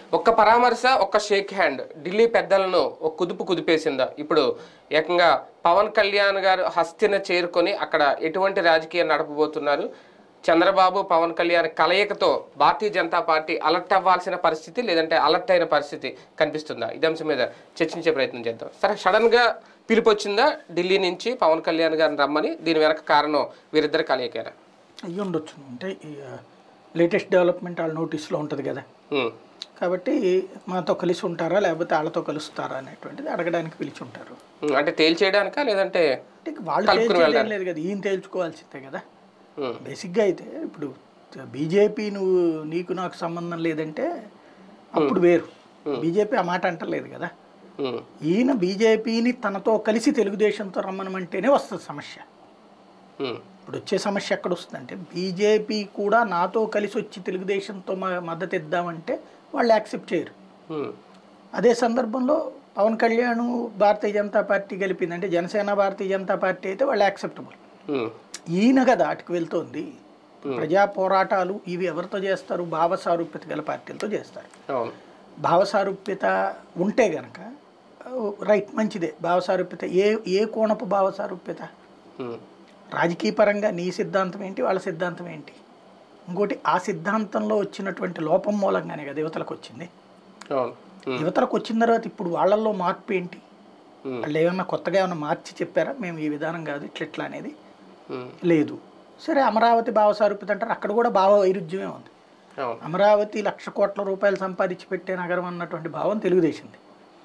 ఒక్క పరామర్శ ఒక్క షేక్ హ్యాండ్ ఢిల్లీ పెద్దలను ఒక కుదుపు కుదిపేసిందా ఇప్పుడు ఏకంగా పవన్ కళ్యాణ్ గారు హస్తిన చేరుకొని అక్కడ ఎటువంటి రాజకీయం నడపబోతున్నారు చంద్రబాబు పవన్ కళ్యాణ్ కలయికతో భారతీయ జనతా పార్టీ అలర్ట్ అవ్వాల్సిన పరిస్థితి లేదంటే అలర్ట్ అయిన పరిస్థితి కనిపిస్తుందా ఇది అంశం మీద చర్చించే ప్రయత్నం చేద్దాం సరే సడన్ గా పిలుపు వచ్చిందా ఢిల్లీ నుంచి పవన్ కళ్యాణ్ గారిని రమ్మని దీని వెనక కారణం వీరిద్దరు కలయికారా అయ్యి ఉండొచ్చు అంటే లేటెస్ట్ డెవలప్మెంట్ వాళ్ళ నోటీస్లో ఉంటుంది కదా ఉమ్, కాబట్టి మాతో కలిసి ఉంటారా లేకపోతే వాళ్ళతో కలుస్తారా అనేటువంటిది అడగడానికి పిలిచి ఉంటారు ఉమ్, అంటే తేల్చేయడానికా లేదంటే అంటే వాళ్ళు కలుపుకుని తేల్చేదేం లేదు కదా ఈయన తేల్చుకోవాల్సిందే కదా ఉమ్, బేసిక్గా అయితే ఇప్పుడు బీజేపీ నువ్వు నీకు నాకు సంబంధం లేదంటే అప్పుడు వేరు బీజేపీ ఆ మాట అంటలేదు కదా ఉమ్, ఈయన బీజేపీని తనతో కలిసి తెలుగుదేశంతో రమ్మనమంటేనే వస్తుంది సమస్య ఉమ్, ఇప్పుడు వచ్చే సమస్య ఎక్కడ వస్తుందంటే బీజేపీ కూడా నాతో కలిసి వచ్చి తెలుగుదేశంతో మ- మద్దతు ఇద్దామంటే వాళ్ళు యాక్సెప్ట్ చేయరు ఉమ్, అదే సందర్భంలో పవన్ కళ్యాణ్ భారతీయ జనతా పార్టీ కలిపింది అంటే జనసేన భారతీయ జనతా పార్టీ అయితే వాళ్ళు యాక్సెప్టబుల్ ఉమ్, ఈయన కదా అటుకు వెళ్తోంది ప్రజా పోరాటాలు ఇవి ఎవరితో చేస్తారు భావ సారూప్యత గల పార్టీలతో చేస్తారు అవును భావ సారూప్యత ఉంటే గనక రైట్ మంచిదే భావ సారూప్యత ఏ ఏ కోణపు భావ సారూప్యత ఉమ్, రాజకీయ పరంగా నీ సిద్ధాంతం ఏంటి వాళ్ళ సిద్ధాంతం ఏంటి ఇంకోటి ఆ సిద్ధాంతంలో వచ్చినటువంటి లోపం మూలంగానే కదా యువతలకు వచ్చింది అవును ఉమ్, యువతలకు వచ్చిన తర్వాత ఇప్పుడు వాళ్ళల్లో మార్పు ఏంటి ఉమ్, వాళ్ళు ఏమన్నా కొత్తగా ఏమన్నా మార్చి చెప్పారా మేము ఈ విధానం కాదు ఇట్లా ఇట్లా అనేది ఉమ్, లేదు సరే అమరావతి భావ సారూప్యత అంటారు అక్కడ కూడా భావ వైరుధ్యమే ఉంది అవును అమరావతి లక్ష కోట్ల రూపాయలు సంపాదించి పెట్టే నగరం అన్నటువంటి భావం తెలుగుదేశంది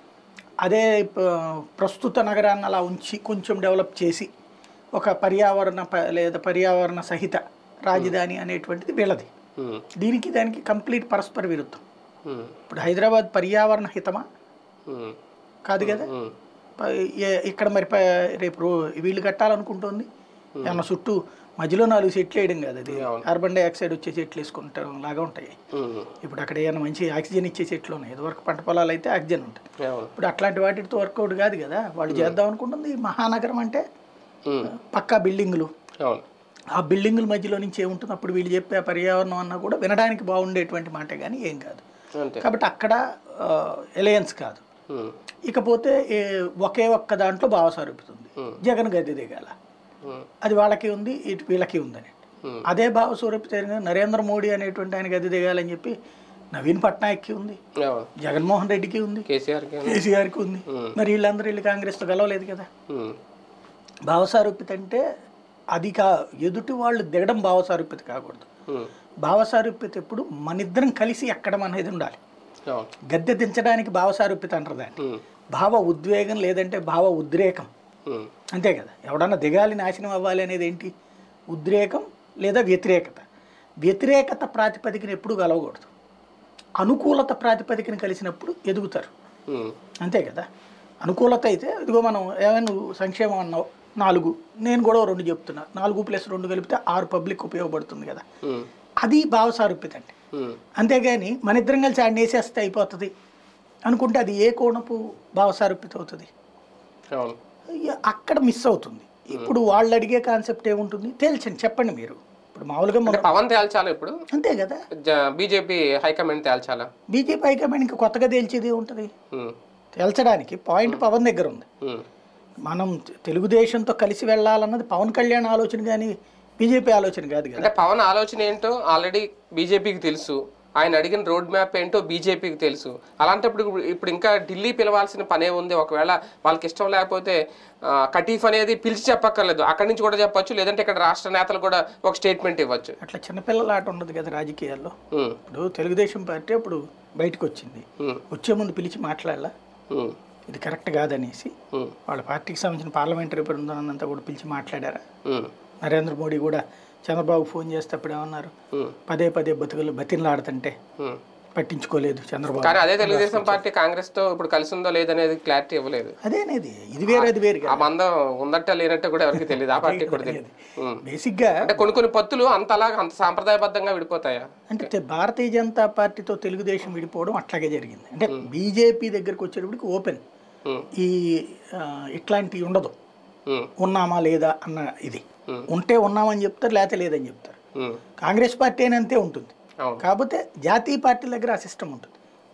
అదే ప- ప్రస్తుత నగరాన్ని అలా ఉంచి కొంచెం డెవలప్ చేసి ఒక పర్యావరణ ప- లేదా పర్యావరణ సహిత రాజధాని అనేటువంటిది వీళ్ళది ఉమ్, దీనికి దానికి కంప్లీట్ పరస్పర విరుద్ధం ఉమ్, ఇప్పుడు హైదరాబాద్ పర్యావరణ హితమా ఉమ్, కాదు కదా ఉమ్, ప- ఏ- ఇక్కడ మరి ప- రేపు రో- వీళ్ళు కట్టాలనుకుంటోంది ఏమన్నా చుట్టూ మధ్యలో నాలుగు చెట్లు వేయడం కాదు అది కార్బన్ డైఆక్సైడ్ వచ్చే చెట్లు వేసుకుంటాం లాగా ఉంటాయి ఉమ్, ఇప్పుడు అక్కడ ఏమైనా మంచి ఆక్సిజన్ ఇచ్చే చెట్లు ఉన్నాయి ఇదివరకు పంట పొలాలు అయితే ఆక్సిజన్ ఉంటుంది అవును ఇప్పుడు అట్లాంటి వాటితో వర్కౌట్ కాదు కదా వాళ్ళు చేద్దాం అనుకుంటుంది ఈ మహానగరం అంటే ఉమ్, పక్కా బిల్డింగులు అవును ఆ బిల్డింగుల మధ్యలో నుంచి ఏముంటుంది అప్పుడు వీళ్ళు చెప్పే ఆ పర్యావరణం అన్నా కూడా వినడానికి బాగుండేటువంటి మాట కానీ ఏం కాదు అంతే కాబట్టి అక్కడ ఎలయన్స్ కాదు ఉమ్, ఇకపోతే ఏ- ఒకే ఒక్క దాంట్లో భావ సారూపుతుంది జగన్ గద్దె దిగాల ఉమ్, అది వాళ్ళకి ఉంది ఇటు వీళ్ళకి ఉందని Hmm. అదే భావ స్వరూపిత నరేంద్ర మోడీ అనేటువంటి ఆయన గద్దె దిగాలని చెప్పి నవీన్ పట్నాయక్కి ఉంది అవును జగన్మోహన్ రెడ్డికి ఉంది కేసీఆర్కి కేసీఆర్కి ఉంది మరి వీళ్ళందరూ వీళ్ళు కాంగ్రెస్తో గెలవలేదు కదా ఉమ్, భావసారూప్యత అంటే అది కా ఎదుటి వాళ్ళు దిగడం భావసారూప్యత కాకూడదు ఉమ్, భావసారూప్యత ఎప్పుడు మనిద్దరం కలిసి ఎక్కడం అనేది ఉండాలి అవును గద్దె దించడానికి భావసారూప్యత అంటారు దాన్ని ఉమ్, భావ ఉద్వేగం లేదంటే భావ ఉద్రేకం ఉమ్, అంతే కదా ఎవడన్నా దిగాలి నాశనం అవ్వాలి అనేది ఏంటి ఉద్రేకం లేదా వ్యతిరేకత వ్యతిరేకత ప్రాతిపదికన ఎప్పుడు కలవకూడదు అనుకూలత ప్రాతిపదికన కలిసినప్పుడు ఎదుగుతారు ఉమ్, అంతే కదా అనుకూలత అయితే ఇదిగో మనం ఏమైనా నువ్వు సంక్షేమం అన్నావు నాలుగు నేను కూడా ఓ రెండు చెప్తున్నా నాలుగు ప్లస్ రెండు కలిపితే ఆరు పబ్లిక్ ఉపయోగపడుతుంది కదా ఉమ్, అది భావ సారూప్యత అంటే ఉమ్, అంతేగాని మన ఇద్దరం కలిసి ఆడిని వేసేస్తే అయిపోతుంది అనుకుంటే అది ఏ కోణపు భావ సారూప్యత అవుతుంది అవును ఇక అక్కడ మిస్ అవుతుంది ఇప్పుడు వాళ్ళు అడిగే కాన్సెప్ట్ ఏముంటుంది తేల్చండి చెప్పండి మీరు ఇప్పుడు మామూలుగా అంటే మన పవన్ తేల్చాలా ఇప్పుడు అంతే కదా బీజేపీ హైకమాండ్ తేల్చాలా బీజేపీ హైకమాండ్ ఇంకా కొత్తగా తేల్చేది ఏముంటుంది ఉమ్, తేల్చడానికి పాయింట్ పవన్ దగ్గర ఉంది ఉమ్, మనం తెలుగుదేశంతో కలిసి వెళ్ళాలన్నది పవన్ కళ్యాణ్ ఆలోచన కానీ బీజేపీ ఆలోచన కాదు కదా అంటే పవన్ ఆలోచన ఏంటో ఆల్రెడీ బీజేపీకి తెలుసు ఆయన అడిగిన రోడ్ మ్యాప్ ఏంటో బీజేపీకి తెలుసు అలాంటప్పుడు ఇప్పుడు- ఇప్పుడు ఇంకా ఢిల్లీ పిలవాల్సిన పనే ఉంది ఒకవేళ వాళ్ళకి ఇష్టం లేకపోతే ఆ, కటీఫ్ అనేది పిలిచి చెప్పక్కర్లేదు అక్కడి నుంచి కూడా చెప్పొచ్చు లేదంటే ఇక్కడ రాష్ట్ర నేతలు కూడా ఒక స్టేట్మెంట్ ఇవ్వచ్చు అట్లా చిన్నపిల్లల ఆట ఉండదు కదా రాజకీయాల్లో ఉమ్, ఇప్పుడు తెలుగుదేశం పార్టీ అప్పుడు బయటకు వచ్చింది ఉమ్, వచ్చే ముందు పిలిచి మాట్లాడాలా ఉమ్, ఇది కరెక్ట్ కాదనేసి ఉమ్, వాళ్ళ పార్టీకి సంబంధించిన పార్లమెంటరీ బృందం అంతా కూడా పిలిచి మాట్లాడారా ఉమ్, నరేంద్ర మోడీ కూడా చంద్రబాబు ఫోన్ చేస్తే అప్పుడు ఏమన్నారు ఉమ్, పదే పదే బతుకులు బతిన్లాడుతుంటే ఉమ్. పట్టించుకోలేదు చంద్రబాబు కానీ అదే తెలుగుదేశం పార్టీ కాంగ్రెస్ తో ఇప్పుడు కలిసి ఉందో లేదనేది క్లారిటీ ఇవ్వలేదు అదేనేది ఇది వేరే అది వేరు ఆ మందం ఉందట్ట లేనట్టు కూడా ఎవరికి తెలియదు ఆ పార్టీ కూడా తెలియదు ఉమ్. బేసిక్గా అంటే కొన్ని కొన్ని పొత్తులు అంతలా అంత సాంప్రదాయబద్ధంగా విడిపోతాయా అంటే తె- భారతీయ జనతా పార్టీతో తెలుగుదేశం విడిపోవడం అట్లాగే జరిగింది అంటే బీజేపీ దగ్గరికి వచ్చేటప్పటికి ఓపెన్ ఉమ్, ఈ ఆ, ఇట్లాంటివి ఉండదు ఉమ్, ఉన్నామా లేదా అన్న ఇది Hmm. ఉంటే ఉన్నామని చెప్తారు లేకపోతే లేదని చెప్తారు ఉమ్, కాంగ్రెస్ పార్టీ అని అంతే ఉంటుంది అవును కాకపోతే జాతీయ పార్టీల దగ్గర ఆ సిస్టమ్ ఉంటుంది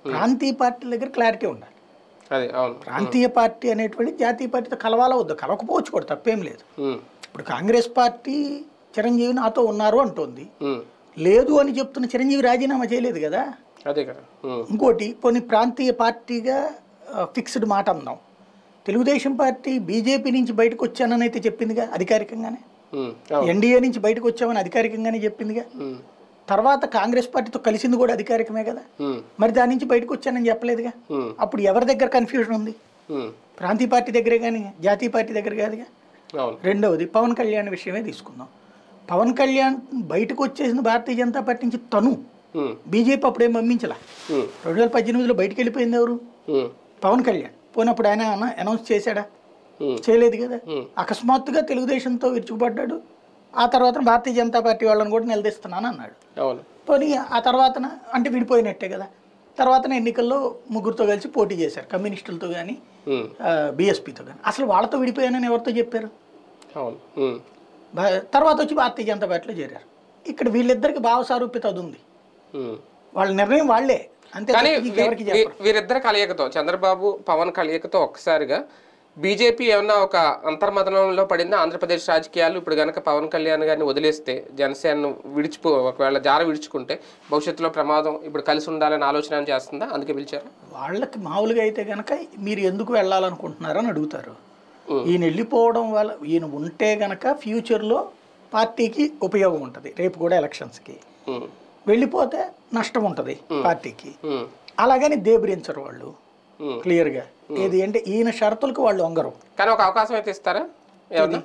ప్రాంతీయ పార్టీల దగ్గర క్లారిటీ ఉండాలి అదే అవును ప్రాంతీయ పార్టీ అనేటువంటి జాతీయ పార్టీతో కలవాలా వద్దు కలవకపోవచ్చు కూడా తప్పేం లేదు ఉమ్, ఇప్పుడు కాంగ్రెస్ పార్టీ చిరంజీవి నాతో ఉన్నారు అంటోంది ఉమ్, లేదు అని చెప్తున్న చిరంజీవి రాజీనామా చేయలేదు కదా అదే కదా ఉమ్, ఇంకోటి కొన్ని ప్రాంతీయ పార్టీగా ఫిక్స్డ్ మాట అందాం తెలుగుదేశం పార్టీ బీజేపీ నుంచి బయటకు వచ్చానని అయితే చెప్పిందిగా అధికారికంగానే ఉమ్, అవును ఎన్డీఏ నుంచి బయటకు వచ్చామని అధికారికంగానే చెప్పిందిగా ఉమ్, తర్వాత కాంగ్రెస్ పార్టీతో కలిసింది కూడా అధికారికమే కదా ఉమ్, మరి దాని నుంచి బయటకు వచ్చానని చెప్పలేదుగా ఉమ్, అప్పుడు ఎవరి దగ్గర కన్ఫ్యూజన్ ఉంది ఉమ్, ప్రాంతీయ పార్టీ దగ్గరే కానీ జాతీయ పార్టీ దగ్గర కాదుగా అవును రెండవది పవన్ కళ్యాణ్ విషయమే తీసుకుందాం పవన్ కళ్యాణ్ బయటకు వచ్చేసిన భారతీయ జనతా పార్టీ నుంచి తను ఉమ్, బీజేపీ అప్పుడేం పంపించలా ఉమ్, రెండు వేల పద్దెనిమిదిలో బయటికి వెళ్ళిపోయింది ఎవరు ఉమ్, పవన్ కళ్యాణ్ పోయినప్పుడు ఆయన అన- అనౌన్స్ చేశాడా ఉమ్, చేయలేదు కదా Hmm. అకస్మాత్తుగా తెలుగుదేశంతో విరుచుకుపడ్డాడు ఆ తర్వాత భారతీయ జనతా పార్టీ వాళ్ళని కూడా నిలదీస్తున్నాను అన్నాడు అవును పోనీ ఆ తర్వాతన అంటే విడిపోయినట్టే కదా తర్వాతన ఎన్నికల్లో ముగ్గురుతో కలిసి పోటీ చేశారు కమ్యూనిస్టులతో కానీ ఉమ్, బీఎస్పీతో కానీ అసలు వాళ్ళతో విడిపోయానని ఎవరితో చెప్పారు అవును ఉమ్, బా- తర్వాత వచ్చి భారతీయ జనతా పార్టీలో చేరారు ఇక్కడ వీళ్ళిద్దరికి భావ సారూప్యత అది ఉంది ఉమ్. వాళ్ళ నిర్ణయం వాళ్ళే అంతే కానీ తప్పించి ఇంకెవరికి వీ- చెప్పరు వీ- వీరిద్దరి కలయికతో చంద్రబాబు పవన్ కలయికతో ఒక్కసారిగా బీజేపీ ఏమన్నా ఒక అంతర్మదనంలో పడిందా ఆంధ్రప్రదేశ్ రాజకీయాలు ఇప్పుడు గనక పవన్ కళ్యాణ్ గారిని వదిలేస్తే జనసేనను విడిచిపో ఒకవేళ జార విడుచుకుంటే భవిష్యత్తులో ప్రమాదం ఇప్పుడు కలిసి ఉండాలని ఆలోచన ఏమైనా చేస్తుందా అందుకే పిలిచారు వాళ్ళకి మామూలుగా అయితే కనుక మీరు ఎందుకు వెళ్ళాలనుకుంటున్నారని అడుగుతారు Hmm. ఈయన వెళ్ళిపోవడం వల్ల ఈయన ఉంటే గనక ఫ్యూచర్లో పార్టీకి ఉపయోగం ఉంటుంది రేపు కూడా ఎలక్షన్స్కి ఉమ్, వెళ్ళిపోతే నష్టం ఉంటుంది పార్టీకి ఉమ్, అలాగని దేబరించరు వాళ్ళు ఉమ్. క్లియర్గా ఏది అంటే ఈయన షరతులకు వాళ్ళు వంగరు కానీ ఒక అవకాశం అయితే ఇస్తారా ఏమన్నా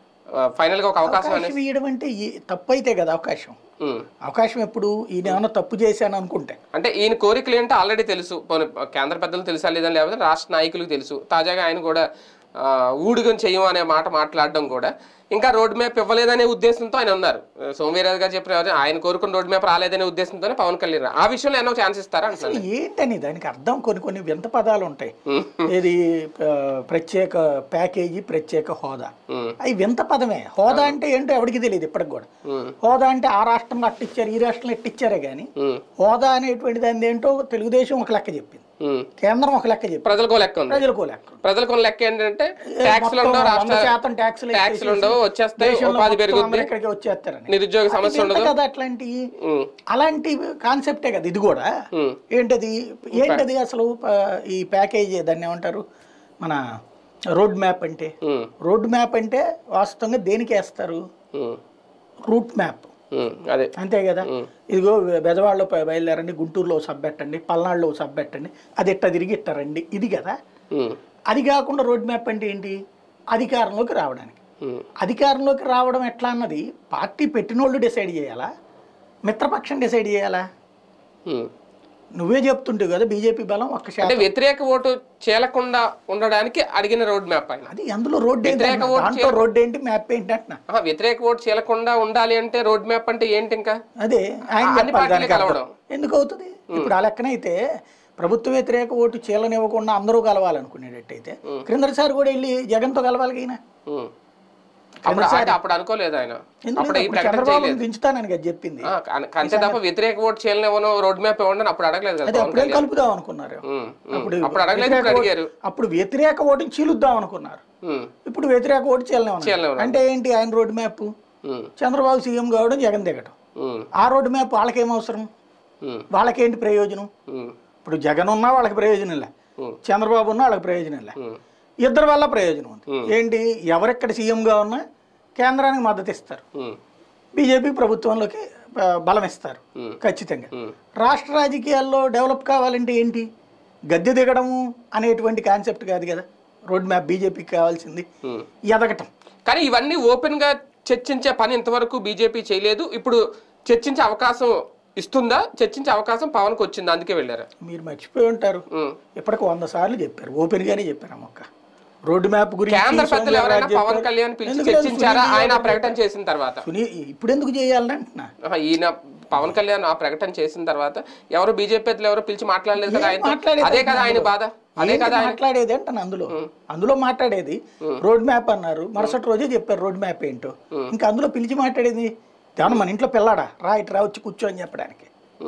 ఫైనల్ గా ఒక అవకాశం అనేది అవకాశం ఇవ్వడం అంటే ఈ- తప్పు అయితే కదా అవకాశం ఉమ్. అవకాశం ఎప్పుడు ఈయన ఏమైనా తప్పు చేశాను అనుకుంటే అంటే ఈయన కోరికలు ఏంటో ఆల్రెడీ తెలుసు పోనీ కేంద్ర పెద్దలు తెలుసా లేదని లేకపోతే రాష్ట్ర నాయకులకు తెలుసు తాజాగా ఆయన కూడా ఆ, ఊడిగం చెయ్యం అనే మాట మాట్లాడడం కూడా ఇంకా రోడ్ మ్యాప్ ఇవ్వలేదనే ఉద్దేశంతో ఆయన ఉన్నారు సోమవీరాజు గారు చెప్పిన ఎవరు, ఆయన కోరుకున్న రోడ్ మ్యాప్ రాలేదనే ఉద్దేశంతోనే పవన్ కళ్యాణ్ ఆ విషయంలో ఏమో ఛాన్స్ ఇస్తారా అంటున్నాను ఏంటని దానికి అర్థం కొన్ని కొన్ని వింత పదాలు ఉంటాయి ఉమ్, ఏది ఆ, ప్రత్యేక ప్యాకేజీ ప్రత్యేక హోదా ఉమ్, అవి వింత పదమే హోదా అంటే ఏంటో ఎవరికి తెలియదు ఇప్పటికి కూడా ఉమ్, హోదా అంటే ఆ రాష్ట్రంలో అట్టిచ్చారు ఈ రాష్ట్రంలో ఎట్టిచ్చారే కానీ ఉమ్, హోదా అనేటువంటి దాని ఏంటో తెలుగుదేశం ఒక లెక్క చెప్పింది ఉమ్. కేంద్రం ఒక లెక్క చెప్పింది ప్రజలకు ఓ లెక్క ఉంది ప్రజలకు ఒక లెక్క ప్రజలకు ఉన్న లెక్క ఏంటంటే ట్యాక్స్లు ఉండవు వంద రాష్ట్ర శాతం ట్యాక్స్లు ట్యాక్స్లు ఉండవు వచ్చేస్తాయి దేశంలో ఉపాధి మొత్తం పెరుగుద్ది అందరూ ఇక్కడికి వచ్చేస్తారని నిరుద్యోగ సమస్య అది ఉండదు వింత కదా అట్లాంటి ఉమ్, అలాంటి కాన్సెప్టే కదా ఇది కూడా ఉమ్, ఏంటది ఏంటది అసలు ప- ఈ ప్యాకేజీ దాన్ని ఏమంటారు మన రోడ్ మ్యాప్ అంటే ఉమ్, రోడ్ మ్యాప్ అంటే వాస్తవంగా దేనికి వేస్తారు ఉమ్, రూట్ మ్యాప్ ఉమ్, అదే అంతే కదా ఇదిగో బెదవాడలో ప- బయలుదేరండి గుంటూరులో ఓ సబ్ పెట్టండి పల్నాడులో ఓ సబ్ పెట్టండి అది ఇట్ట తిరిగి ఇట్టారండి ఇది కదా ఉమ్, అది కాకుండా రోడ్ మ్యాప్ అంటే ఏంటి అధికారంలోకి రావడానికి ఉమ్, అధికారంలోకి రావడం ఎట్లా అన్నది పార్టీ పెట్టినోళ్ళు డిసైడ్ చేయాలా మిత్రపక్షం డిసైడ్ చేయాలా ఉమ్. నువ్వే చెప్తుంటావు కదా బీజేపీ బలం ఒక్క శాతం అంటే వ్యతిరేక ఓటు చేయకుండా ఉండడానికి అడిగిన రోడ్ మ్యాప్ ఆయన అది అందులో రోడ్డు ఏంటి వ్యతిరేక ఓటు దాంట్లో రోడ్డు ఏంటి మ్యాప్ ఏంటి అంటున్నా ఆహా, వ్యతిరేక ఓటు చేయకుండా ఉండాలి అంటే రోడ్ మ్యాప్ అంటే ఏంటి ఇంకా అదే ఆయన అన్ని చెప్పాలి పార్టీలు దానికి అర్థం. కలవడం. ఎందుకు అవుతుంది ఇప్పుడు ఆ లెక్కనైతే ప్రభుత్వ వ్యతిరేక ఓటు చీలనివ్వకుండా అందరూ కలవాలనుకునేటట్టయితే క్రిందటిసారి కూడా వెళ్ళి జగన్తో కలవాలి ఈయన ఉమ్. అప్పుడు అంటే అప్పుడు అనుకోలేదు ఆయన ఎందుకు అప్పుడు ఈ ఇప్పుడు ప్రకటన చంద్రబాబు చేయలేదు దించుతానని కదా చెప్పింది ఆ, అన్- అంతే తప్ప వ్యతిరేక ఓటు చేయలేవనో రోడ్ మ్యాప్ ఇవ్వండి అని అప్పుడు అడగలేదు కదా అదే పవన్ అప్పుడేం కళ్యాణ్ కలుపుదాం అనుకున్నారు ఉమ్, ఉమ్. అప్పుడు అప్పుడు అడగలేదు ఇప్పుడు వ్యతిరేక అడిగారు ఓటు- అప్పుడు వ్యతిరేక ఓటుని చీలుద్దాం అనుకున్నారు ఉమ్, ఇప్పుడు వ్యతిరేక ఓటు చీలనే చీలనివ్వను. అంటే ఏంటి ఆయన రోడ్ మ్యాప్ ఉమ్, చంద్రబాబు సీఎం కావడం జగన్ దిగటం ఉమ్, ఆ రోడ్ మ్యాప్ వాళ్ళకేం అవసరం ఉమ్, వాళ్ళకేంటి ప్రయోజనం ఉమ్, ఇప్పుడు జగన్ ఉన్నా వాళ్ళకి ప్రయోజనం లే ఉమ్, చంద్రబాబు ఉన్నా వాళ్ళకి ప్రయోజనం లే ఉమ్, ఇద్దరి వల్ల ప్రయోజనం ఉంది ఏంటి ఎవరెక్కడ సీఎంగా ఉన్నా కేంద్రానికి మద్దతు ఇస్తారు ఉమ్, బీజేపీ ప్రభుత్వంలోకి ఆ, బలం ఇస్తారు Hmm. ఖచ్చితంగా ఉమ్, రాష్ట్ర రాజకీయాల్లో డెవలప్ కావాలంటే ఏంటి గద్దె దిగడము అనేటువంటి కాన్సెప్ట్ కాదు కదా రోడ్ మ్యాప్ బీజేపీకి కావాల్సింది ఉమ్. ఎదగటం కానీ ఇవన్నీ ఓపెన్ గా చర్చించే పని ఇంతవరకు బీజేపీ చేయలేదు ఇప్పుడు చర్చించే అవకాశం ఇస్తుందా చర్చించే అవకాశం పవన్కి వచ్చింది అందుకే వెళ్ళారా మీరు మర్చిపోయి ఉంటారు ఉమ్. ఇప్పటికి వంద సార్లు చెప్పారు ఓపెన్గానే చెప్పారు ఆ మొక్క రోడ్ మ్యాప్ గురించి కేంద్ర పెద్దలు సోమవారం ఎవరైనా చెప్పారు. పవన్ కళ్యాణ్ పిలిచి ఎందుకు లేదు? చర్చించారా సునీల్ ఆయన ఆ యాదవ్ ప్రకటన చేసిన తర్వాత సునీల్ ఇప్పుడు ఎందుకు చేయాలని అంటున్నా ఆహా, ఈయన పవన్ కళ్యాణ్ ఆ ప్రకటన చేసిన తర్వాత ఎవరు బీజేపీ పెద్దలు ఎవరు పిలిచి మాట్లాడలేదు కదా ఆయన మాట్లాడేది అదే కదా ఆయన బాధ అదే ఏంటి కదా ఆయన మాట్లాడేది అంటాను అందులో అందులో మాట్లాడేది రోడ్ మ్యాప్ అన్నారు మరుసటి రోజే చెప్పారు రోడ్ మ్యాప్ ఏంటో ఇంకా అందులో పిలిచి మాట్లాడేది ఏమన్నా మన ఇంట్లో పిల్లాడా రా ఇటు రా వచ్చి కూర్చో అని చెప్పడానికి ఉమ్,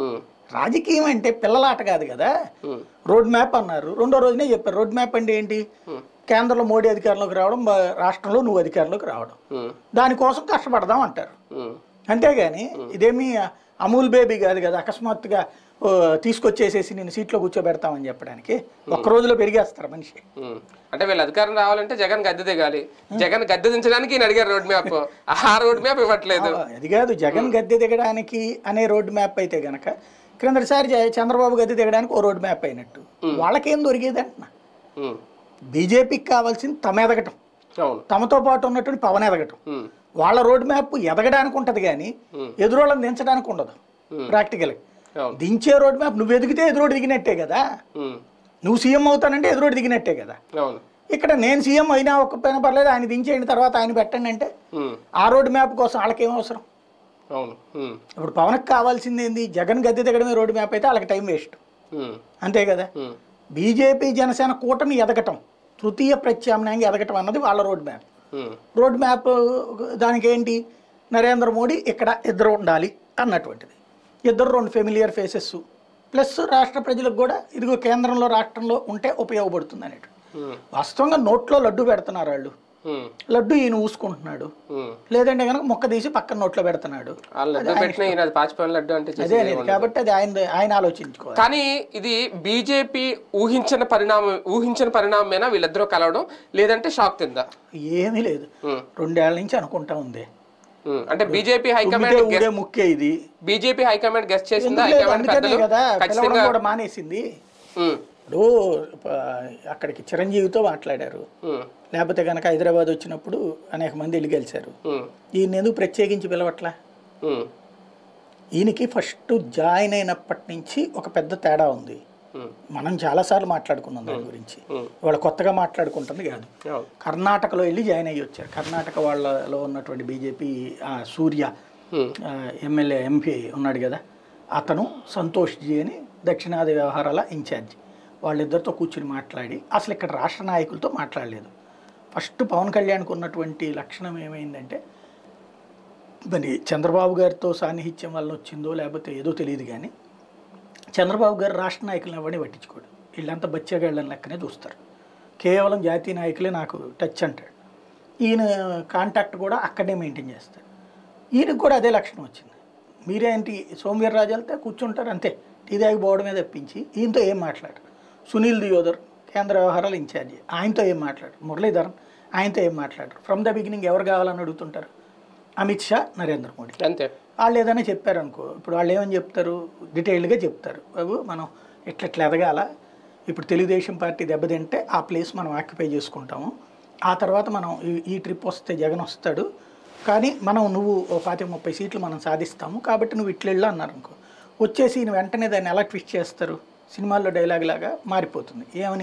రాజకీయం అంటే పిల్లలాట కాదు కదా ఉమ్, రోడ్ మ్యాప్ అన్నారు రెండో రోజునే చెప్పారు రోడ్ మ్యాప్ అంటే ఏంటి ఉమ్, కేంద్రంలో మోడీ అధికారంలోకి రావడం బ- రాష్ట్రంలో నువ్వు అధికారంలోకి రావడం ఉమ్, దానికోసం కష్టపడదాం అంటారు ఉమ్, అంతేగాని ఇదేమి అమూల్ బేబీ కాదు కదా అకస్మాత్తుగా ఓ, తీసుకొచ్చేసేసి నేను సీట్లో కూర్చోబెడతామని చెప్పడానికి ఒక్క రోజులో పెరిగేస్తారు మనిషి ఉమ్. అంటే వీళ్ళు అధికారం రావాలంటే జగన్ గద్దె దిగాలి జగన్ గద్దె దించడానికి ఈయన అడిగారు రోడ్ మ్యాప్ ఆ రోడ్ మ్యాప్ ఇవ్వట్లేదు అది కాదు జగన్ గద్దె దిగడానికి అనే రోడ్ మ్యాప్ అయితే గనక క్రిందటిసారి జ- చంద్రబాబు గద్దె దిగడానికి ఓ రోడ్ మ్యాప్ అయినట్టు వాళ్ళకేం దొరికేది అంటున్నా ఉమ్, బీజేపీకి కావాల్సింది తమ ఎదగటం అవును తమతో పాటు ఉన్నటువంటి పవన్ ఎదగటం ఉమ్, వాళ్ళ రోడ్ మ్యాప్ ఎదగడానికి ఉంటుంది కానీ Hmm. ఎదురోళ్ళని దించడానికి ఉండదు Hmm. ప్రాక్టికల్ అవును దించే రోడ్ మ్యాప్ నువ్వు ఎదిగితే ఎదురోడు దిగినట్టే కదా ఉమ్, నువ్వు సీఎం అవుతానంటే ఎదురోడు దిగినట్టే కదా అవును ఇక్కడ నేను సీఎం అయినా ఒక్క పైన పర్లేదు ఆయన దించేయండి తర్వాత ఆయన పెట్టండి అంటే ఉమ్, ఆ రోడ్ మ్యాప్ కోసం వాళ్ళకేం అవసరం అవును ఉమ్, ఇప్పుడు పవన్కి కావాల్సింది ఏంది జగన్ గద్దె దిగడమే రోడ్ మ్యాప్ అయితే వాళ్ళకి టైం వేస్ట్ ఉమ్, అంతే కదా ఉమ్, బీజేపీ జనసేన కూటమి ఎదగటం తృతీయ ప్రత్యామ్నాయంగా ఎదగటం అన్నది వాళ్ళ రోడ్ మ్యాప్ ఉమ్, రోడ్ మ్యాప్ దానికి ఏంటి నరేంద్ర మోడీ ఇక్కడ ఇద్దరు ఉండాలి అన్నటువంటిది ఇద్దరు రెండు ఫెమిలియర్ ఫేసెస్ ప్లస్ రాష్ట్ర ప్రజలకు కూడా ఇదిగో కేంద్రంలో రాష్ట్రంలో ఉంటే ఉపయోగపడుతుంది అనేటు ఉమ్, వాస్తవంగా నోట్లో లడ్డు పెడుతున్నారు వాళ్ళు ఉమ్, లడ్డు ఈయన ఊసుకుంటున్నాడు ఉమ్. లేదంటే కనుక మొక్క తీసి పక్కన నోట్లో పెడుతున్నాడు ఆ లడ్డు పెట్టిన ఈయన అది పాచిపోయిన లడ్డు అంటే అదే చేసేది అనేది కాబట్టి అది ఆయన ఆయన ఆలోచించుకోవాలి కానీ ఇది బీజేపీ ఊహించిన పరిణామం ఊహించిన పరిణామమేనా వీళ్ళిద్దరూ కలవడం లేదంటే షాక్ తిందా ఏమీ లేదు ఉమ్, రెండేళ్ల నుంచి అనుకుంటా ఉంది ఉమ్. అంటే బీజేపీ తుమ్మితే హైకమాండ్ ఊరే ముక్కే ఇది బీజేపీ హైకమాండ్ గెస్ట్ చేసిందా ఎందుకు లేదు? హైకమాండ్ అందుకనే పెద్దలు కదా ఖచ్చితంగా పిలవడం కూడా మానేసింది ఉమ్, ఇప్పుడు ప- అక్కడికి చిరంజీవితో మాట్లాడారు ఉమ్, లేకపోతే కనుక హైదరాబాద్ వచ్చినప్పుడు అనేక మంది వెళ్ళి గెలిచారు ఉమ్, ఈయన ఎందుకు ప్రత్యేకించి పిలవట్లా ఉమ్, ఈయనకి ఫస్ట్ జాయిన్ అయినప్పటి నుంచి ఒక పెద్ద తేడా ఉంది ఉమ్, మనం చాలాసార్లు మాట్లాడుకున్నాం దాని గురించి ఉమ్. ఇవాళ కొత్తగా మాట్లాడుకుంటుంది కాదు అవును. కర్ణాటకలో వెళ్ళి జాయిన్ అయ్యి వచ్చారు కర్ణాటక వాళ్ళలో ఉన్నటువంటి బీజేపీ సూర్య ఉమ్, ఆ, ఎమ్మెల్యే ఎంపీ ఉన్నాడు కదా అతను సంతోష్ జీ అని దక్షిణాది వ్యవహారాల ఇన్ఛార్జ్ వాళ్ళిద్దరితో కూర్చుని మాట్లాడి అసలు ఇక్కడ రాష్ట్ర నాయకులతో మాట్లాడలేదు ఫస్ట్ పవన్ కళ్యాణ్కి ఉన్నటువంటి లక్షణం ఏమైందంటే మరి చంద్రబాబు గారితో సాన్నిహిత్యం వల్ల వచ్చిందో లేకపోతే ఏదో తెలియదు కానీ చంద్రబాబు గారు రాష్ట్ర నాయకులను ఎవరిని పట్టించుకోడు వీళ్ళంతా బచ్చగాళ్ళని లెక్కనే చూస్తారు కేవలం జాతీయ నాయకులే నాకు టచ్ అంటాడు ఈయన కాంటాక్ట్ కూడా అక్కడే మెయింటైన్ చేస్తాడు ఈయనకు కూడా అదే లక్షణం వచ్చింది మీరేంటి సోమవీర్ రాజు వెళ్తే కూర్చుంటారు అంతే టీ దాగి పోవడమే తప్పించి ఈయనతో ఏం మాట్లాడరు సునీల్ దియోదర్ కేంద్ర వ్యవహారాల ఇన్ఛార్జి ఆయనతో ఏం మాట్లాడరు మురళీధరన్ ఆయనతో ఏం మాట్లాడరు ఫ్రమ్ ద బిగినింగ్ ఎవరు కావాలని అడుగుతుంటారు అమిత్ షా నరేంద్ర మోడీ అంతే వాళ్ళు ఏదైనా చెప్పారనుకో ఇప్పుడు వాళ్ళు ఏమని చెప్తారు డీటెయిల్డ్గా చెప్తారు బాబు మనం ఇట్లా ఇట్లా ఎదగాల ఇప్పుడు తెలుగుదేశం పార్టీ దెబ్బతింటే ఆ ప్లేస్ మనం ఆక్యుపై చేసుకుంటాము ఆ తర్వాత మనం ఈ- ఈ ట్రిప్ వస్తే జగన్ వస్తాడు కానీ మనం నువ్వు ఓ పాతి ముప్పై సీట్లు మనం సాధిస్తాము కాబట్టి నువ్వు ఇట్లా వెళ్ళు అన్నారు అనుకో వచ్చేసి ఈయన వెంటనే దాన్ని ఎలా ట్విస్ట్ చేస్తారు సినిమాల్లో డైలాగ్ లాగా మారిపోతుంది ఏమని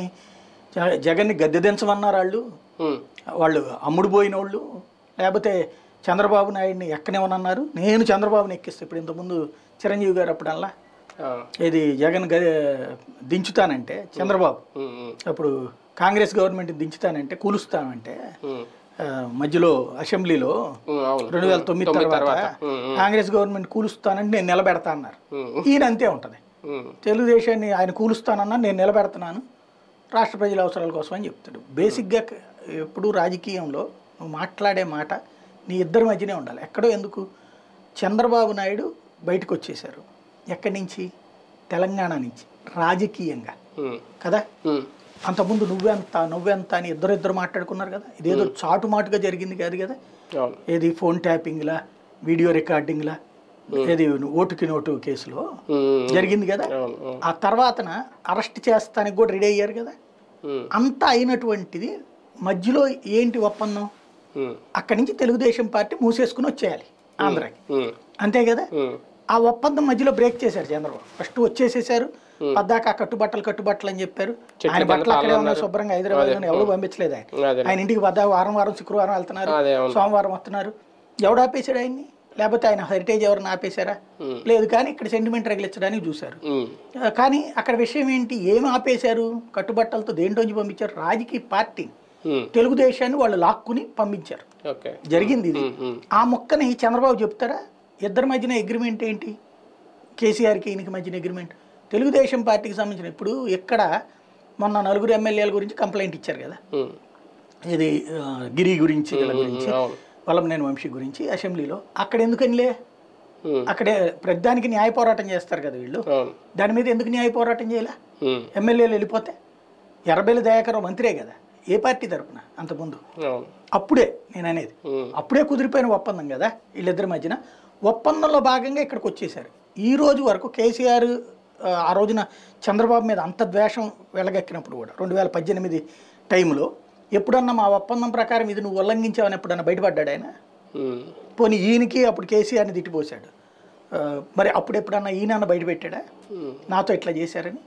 జ- జగన్ని గద్దె దించమన్నారు వాళ్ళు ఉమ్, వాళ్ళు అమ్ముడు పోయిన వాళ్ళు లేకపోతే చంద్రబాబు నాయుడిని ఎక్కనేమనన్నారు నేను చంద్రబాబుని ఎక్కిస్తే ఇప్పుడు ఇంతకుముందు చిరంజీవి గారు అప్పుడల్లా ఆ, ఇది జగన్ గ దించుతానంటే చంద్రబాబు ఉమ్, ఉమ్, అప్పుడు కాంగ్రెస్ గవర్నమెంట్ దించుతానంటే కూలుస్తానంటే ఉమ్, ఆ, మధ్యలో అసెంబ్లీలో ఉమ్, అవును రెండు వేల తొమ్మిది తొమ్మిది తర్వాత తర్వాత ఉమ్, ఉమ్, కాంగ్రెస్ గవర్నమెంట్ కూలుస్తానంటే నేను నిలబెడతా అన్నారు ఉమ్, ఈయన అంతే ఉంటుంది ఉమ్, తెలుగుదేశాన్ని ఆయన కూలుస్తానన్నా నేను నిలబెడుతున్నాను రాష్ట్ర ప్రజల అవసరాల కోసం అని చెప్తాడు బేసిక్గా క- ఎప్పుడు రాజకీయంలో నువ్వు మాట్లాడే మాట నీ ఇద్దరి మధ్యనే ఉండాలి ఎక్కడో ఎందుకు చంద్రబాబు నాయుడు బయటకు వచ్చేశారు ఎక్కడి నుంచి తెలంగాణ నుంచి రాజకీయంగా ఉమ్, కదా ఉమ్, అంతకుముందు నువ్వెంత నువ్వెంత అని ఇద్దరు ఇద్దరు మాట్లాడుకున్నారు కదా ఇదేదో చాటుమాటుగా జరిగింది కాదు కదా అవును ఏది ఫోన్ ట్యాపింగ్లా వీడియో రికార్డింగ్లా ఏది ఓటుకి నోటు కేసులో ఉమ్, జరిగింది కదా అవును అవును ఆ తర్వాతన అరెస్ట్ చేస్తానికి కూడా రెడీ అయ్యారు కదా ఉమ్, అంతా అయినటువంటిది మధ్యలో ఏంటి ఒప్పందం ఉమ్, అక్కడి నుంచి తెలుగుదేశం పార్టీ మూసేసుకుని వచ్చేయాలి ఆంధ్రాకి ఉమ్, అంతే కదా ఉమ్, ఆ ఒప్పందం మధ్యలో బ్రేక్ చేశారు చంద్రబాబు ఫస్ట్ వచ్చేసేసారు పద్దాక కట్టుబట్టలు కట్టుబట్టలు అని చెప్పారు చెట్ల ఆయన కింద బట్టలు అక్కడే పాలు ఉన్నాయి శుభ్రంగా హైదరాబాద్ ఎవరు పంపించలేదు ఆయన అదే ఆయన ఇంటికి పద్దా వారం వారం శుక్రవారం వెళ్తున్నారు అదే అవును సోమవారం వస్తున్నారు ఎవడు ఆపేశాడు ఆయన్ని లేకపోతే ఆయన హెరిటేజ్ ఎవరిని ఆపేశారా ఉమ్, లేదు కానీ ఇక్కడ సెంటిమెంట్ రగిలించడానికి చూశారు ఉమ్, ఆ, కానీ అక్కడ విషయం ఏంటి ఏమి ఆపేశారు కట్టుబట్టలతో దేంట్లోంచి పంపించారు రాజకీయ పార్టీ ఉమ్, తెలుగుదేశాన్ని వాళ్ళు లాక్కుని పంపించారు ఓకే జరిగింది ఇది ఉమ్, ఉమ్, ఆ మొక్కని చంద్రబాబు చెప్తారా ఇద్దరి మధ్యన అగ్రిమెంట్ ఏంటి కేసీఆర్కి ఈయనకి మధ్యన అగ్రిమెంట్ తెలుగుదేశం పార్టీకి సంబంధించిన ఇప్పుడు ఇక్కడ మొన్న నలుగురు ఎమ్మెల్యేల గురించి కంప్లైంట్ ఇచ్చారు కదా ఉమ్, ఇది ఆ, గిరి గురించి వీళ్ళ గురించి అవును వల్లభనేని వంశీ గురించి అసెంబ్లీలో అక్కడ ఎందుకనిలే ఉమ్, అక్కడే ప్రతిదానికి న్యాయ పోరాటం చేస్తారు కదా వీళ్ళు అవును దాని మీద ఎందుకు న్యాయ పోరాటం చేయలే ఉమ్, ఎమ్మెల్యేలు వెళ్ళిపోతే ఎర్రబెల్లి దయాకర్ మంత్రే కదా ఏ పార్టీ తరపున అంతకుముందు అవును అప్పుడే నేను అనేది ఉమ్, అప్పుడే కుదిరిపోయిన ఒప్పందం కదా వీళ్ళిద్దరి మధ్యన ఒప్పందంలో భాగంగా ఇక్కడికి వచ్చేసారు ఈ రోజు వరకు కేసీఆర్ ఆ, ఆ రోజున చంద్రబాబు మీద అంత ద్వేషం వెలగెక్కినప్పుడు కూడా రెండు వేల పద్దెనిమిది టైంలో ఎప్పుడన్నా మా ఒప్పందం ప్రకారం ఇది నువ్వు ఉల్లంఘించావని ఎప్పుడన్నా బయటపడ్డాడు ఆయన ఉమ్, పోనీ ఈయనకి అప్పుడు కేసీఆర్ని తిట్టిపోశాడు ఆ, మరి అప్పుడు ఎప్పుడన్నా ఈయన బయట పెట్టాడా ఉమ్, నాతో ఇట్లా చేశారని